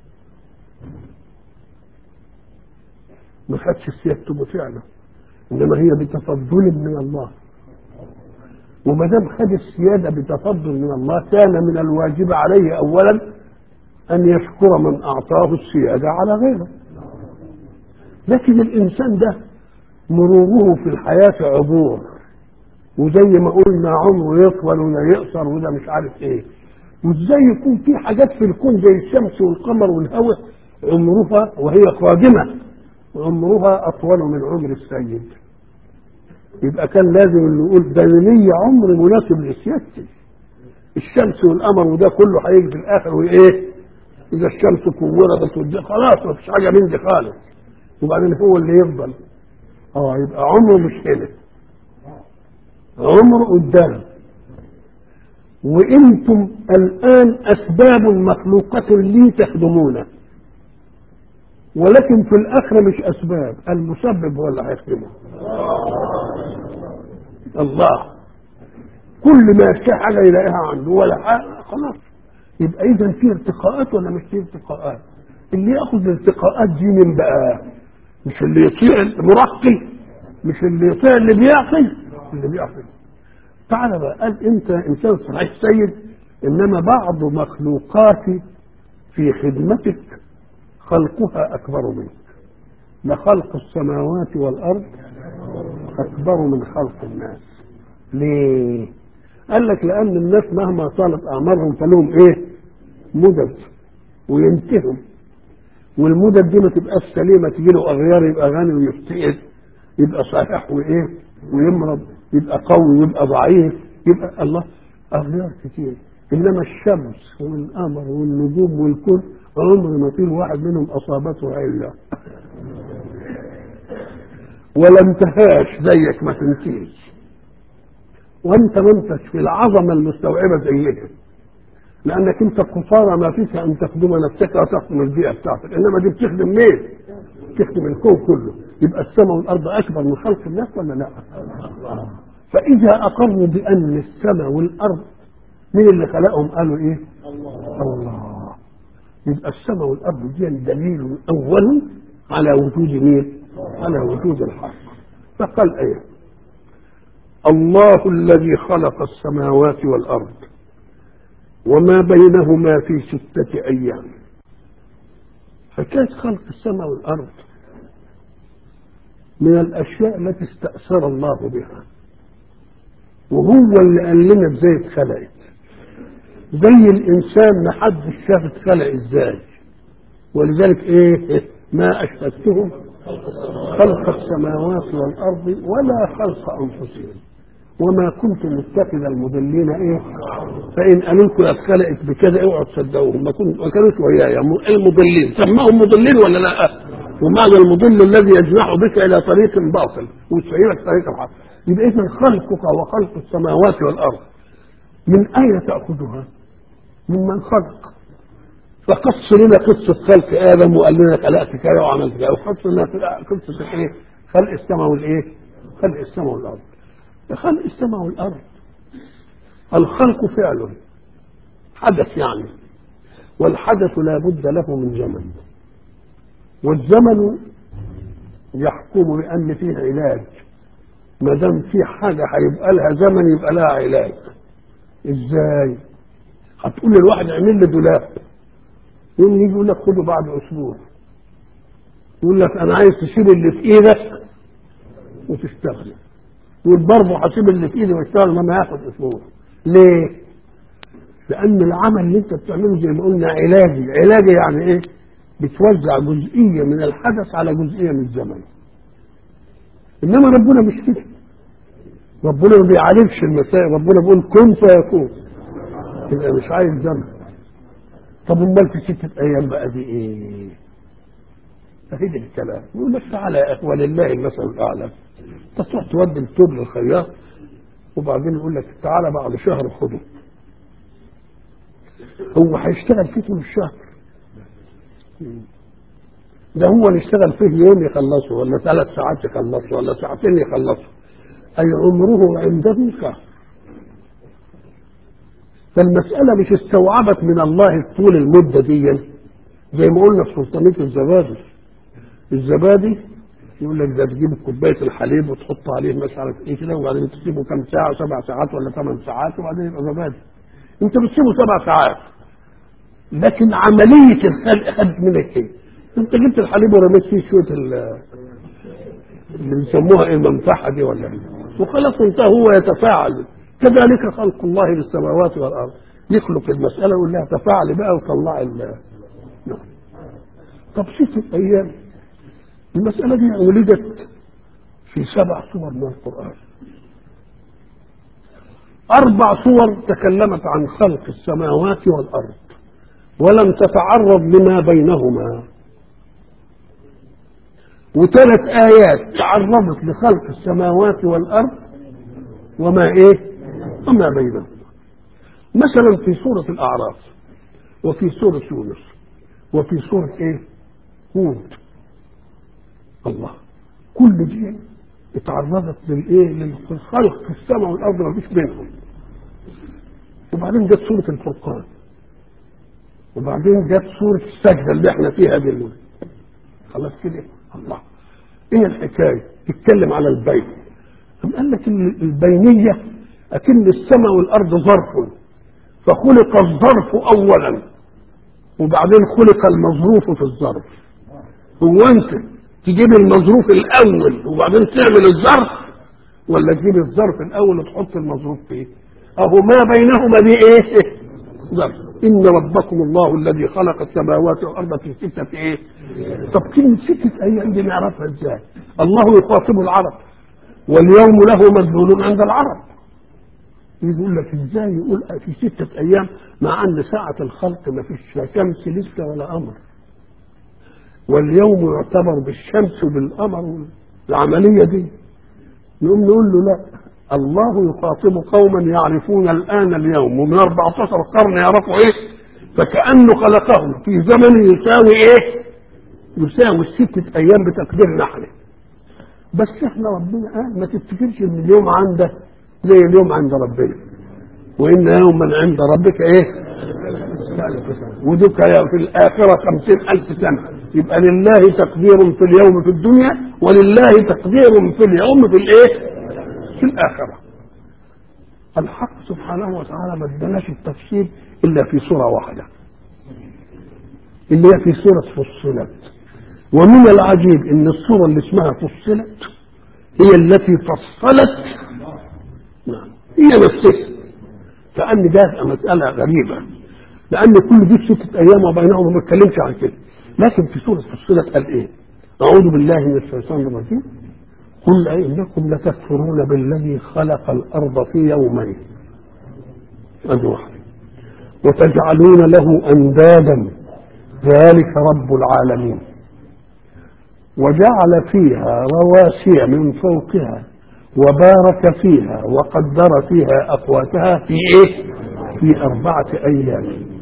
ما خدش سيادته بفعله انما هي بتفضل من الله وما دام خد السياده بتفضل من الله كان من الواجب عليه اولا ان يشكر من اعطاه السياده على غيره لكن الانسان ده مروره في الحياه عبور وزي ما قلنا عمره يطول ولا يقصر وده مش عارف ايه وازاي يكون في حاجات في الكون زي الشمس والقمر والهواء عمرها وهي قادمه عمرها اطول من عمر السيد يبقى كان لازم نقول ده لي عمر مناسب لسيادتي الشمس والقمر وده كله هيجي في الاخر وايه اذا الشمس كورت ودي خلاص ما فيش حاجه من دي خالص وبعدين هو اللي يفضل اه يبقى عمره مش هنا عمره قدام وانتم الان اسباب مخلوقه لي تخدمونه ولكن في الاخره مش اسباب المسبب هو اللي هيخدمه الله كل ما يشتهي حاجه يلاقيها عنده ولا حاجه خلاص يبقى اذا في ارتقاءات ولا مش في ارتقاءات اللي ياخذ الارتقاءات دي من بقى مش اللي يطيع المرقي مش اللي يطيع اللي بيعطي اللي بيعطي تعالى بقى قال انت انسان صحيح سيد انما بعض مخلوقاتي في خدمتك خلقها اكبر منك لخلق السماوات والارض اكبر من خلق الناس ليه قال لك لان الناس مهما طالت اعمارهم فلهم ايه مدد وينتهوا والمدد دي ما تبقاش سليمه تجي له اغيار يبقى غني ويفتقد يبقى صحيح وايه ويمرض يبقى قوي يبقى ضعيف يبقى الله اغيار كتير انما الشمس والقمر والنجوم والكون عمر ما فيه واحد منهم اصابته عله ولا انتهاش زيك ما تنتهيش وانت ما انتش في العظمه المستوعبه زيهم لانك انت قصارى ما فيك ان تخدم نفسك وتخدم البيئه بتاعتك انما دي بتخدم مين؟ بتخدم الكون كله يبقى السماء والارض اكبر من خلق الناس ولا لا؟ فاذا اقروا بان السماء والارض مين اللي خلقهم قالوا ايه؟ الله الله يبقى السماء والارض دي دليل اول على وجود مين؟ على وجود الحق فقال ايه؟ الله الذي خلق السماوات والارض وما بينهما في ستة أيام فكانت خلق السماء والأرض من الأشياء التي استأثر الله بها وهو اللي قال لنا ازاي اتخلقت زي الإنسان ما حدش شاف اتخلق ازاي ولذلك ايه ما أشهدتهم خلق السماوات والأرض ولا خلق أنفسهم وما كنت متخذ المضلين ايه فان قالوا لكم اتخلقت بكذا اوعوا تصدقوهم ما كنت ما كانوش ويايا المضلين سماهم مضلين ولا لا ومعنى المضل الذي يجنح بك الى طريق باطل ويسيرك طريق الحق يبقى اذا خلقك وخلق السماوات والارض من اين تاخذها؟ ممن خلق فقص لنا قصه خلق ادم وقال لنا خلقت كذا وعملت كذا وقص لنا قصه ايه؟ خلق السماء والايه؟ خلق السماء والارض خلق السماء والارض الخلق فعل حدث يعني والحدث لا بد له من زمن والزمن يحكم بأن فيه علاج ما دام في حاجة هيبقى لها زمن يبقى لها علاج ازاي؟ هتقول للواحد اعمل لي دولاب يقوم يجي يقول لك خده بعد اسبوع يقول لك انا عايز تشيل اللي في ايدك وتشتغل يقول برضه هسيب اللي في ايدي واشتغل ما ياخد اسبوع ليه؟ لان العمل اللي انت بتعمله زي ما قلنا علاجي علاجي يعني ايه؟ بتوزع جزئيه من الحدث على جزئيه من الزمن انما ربنا مش كده ربنا ما بيعالجش المسائل ربنا بيقول كن فيكون يبقى مش عايز زمن طب امال في ستة ايام بقى دي ايه فهي ده الكلام يقول لك تعالى يا اخوة لله المثل الاعلى انت تروح تودي التوب للخياط وبعدين يقول لك تعالى بعد شهر خده هو هيشتغل فيه طول الشهر ده هو اللي اشتغل فيه يوم يخلصه ولا ثلاث ساعات يخلصه ولا ساعتين يخلصه اي عمره عنده شهر فالمسألة مش استوعبت من الله طول المدة دي زي ما قلنا في سلطانية الزبادي الزبادي يقول لك ده تجيب كوباية الحليب وتحط عليه مش عارف ايه كده وبعدين تسيبه كام ساعة سبع ساعات ولا ثمان ساعات وبعدين يبقى زبادي انت بتسيبه سبع ساعات لكن عملية الخلق خدت منك ايه؟ انت جبت الحليب ورميت فيه شوية ال- اللي بيسموها ايه الممسحة دي ولا ايه؟ وخلاص انتهى هو يتفاعل كذلك خلق الله للسماوات والارض يخلق المسألة ويقول لها تفاعلي بقى وطلعي ال نعم. طب ستة أيام المسألة دي ولدت في سبع صور من القرآن أربع صور تكلمت عن خلق السماوات والأرض ولم تتعرض لما بينهما وثلاث آيات تعرضت لخلق السماوات والأرض وما إيه وما بينهما مثلا في سورة الأعراف وفي سورة يونس وفي سورة إيه هود الله كل دي اتعرضت للايه للخلق في السماء والارض ما فيش بينهم وبعدين جت سوره الفرقان وبعدين جت سوره السجده اللي احنا فيها دي خلاص كده الله ايه الحكايه تتكلم على البين أم قال لك ال- البينيه اكن السماء والارض ظرف فخلق الظرف اولا وبعدين خلق المظروف في الظرف هو انت تجيب المظروف الاول وبعدين تعمل الظرف ولا تجيب الظرف الاول وتحط المظروف فيه اهو ما بينهما دي ايه ظرف ان ربكم الله الذي خلق السماوات والارض في سته ايه طب كلمه سته ايام دي نعرفها ازاي الله يخاطب العرب واليوم له مدلول عند العرب يقول لك ازاي يقول في ستة ايام مع ان ساعة الخلق ما فيش لا شمس لسه ولا قمر واليوم يعتبر بالشمس وبالقمر العملية دي نقوم نقول له لا الله يخاطب قوما يعرفون الآن اليوم ومن 14 قرن يعرفوا إيه فكأنه خلقهم في زمن يساوي إيه يساوي الستة أيام بتقديرنا احنا بس احنا ربنا قال ما تفتكرش ان اليوم عندك زي اليوم عند ربنا وإن يوما عند ربك إيه ألف سنة ودك في الآخرة خمسين ألف سنة يبقى لله تقدير في اليوم في الدنيا ولله تقدير في اليوم في الإيه في الآخرة الحق سبحانه وتعالى ما اداناش التفسير إلا في سورة واحدة اللي هي في سورة فصلت ومن العجيب ان السورة اللي اسمها فصلت هي التي فصلت نعم هي نفسها كأن ده مسألة غريبة لأن كل دي ستة أيام وبينهم ما اتكلمش عن كده لكن في سورة فصلت قال إيه؟ أعوذ بالله من الشيطان الرجيم قل إنكم لتكفرون بالذي خلق الأرض في يومين أدي واحدة وتجعلون له أندادا ذلك رب العالمين وجعل فيها رواسي من فوقها وبارك فيها وقدر فيها أقواتها في إيه؟ في أربعة أيام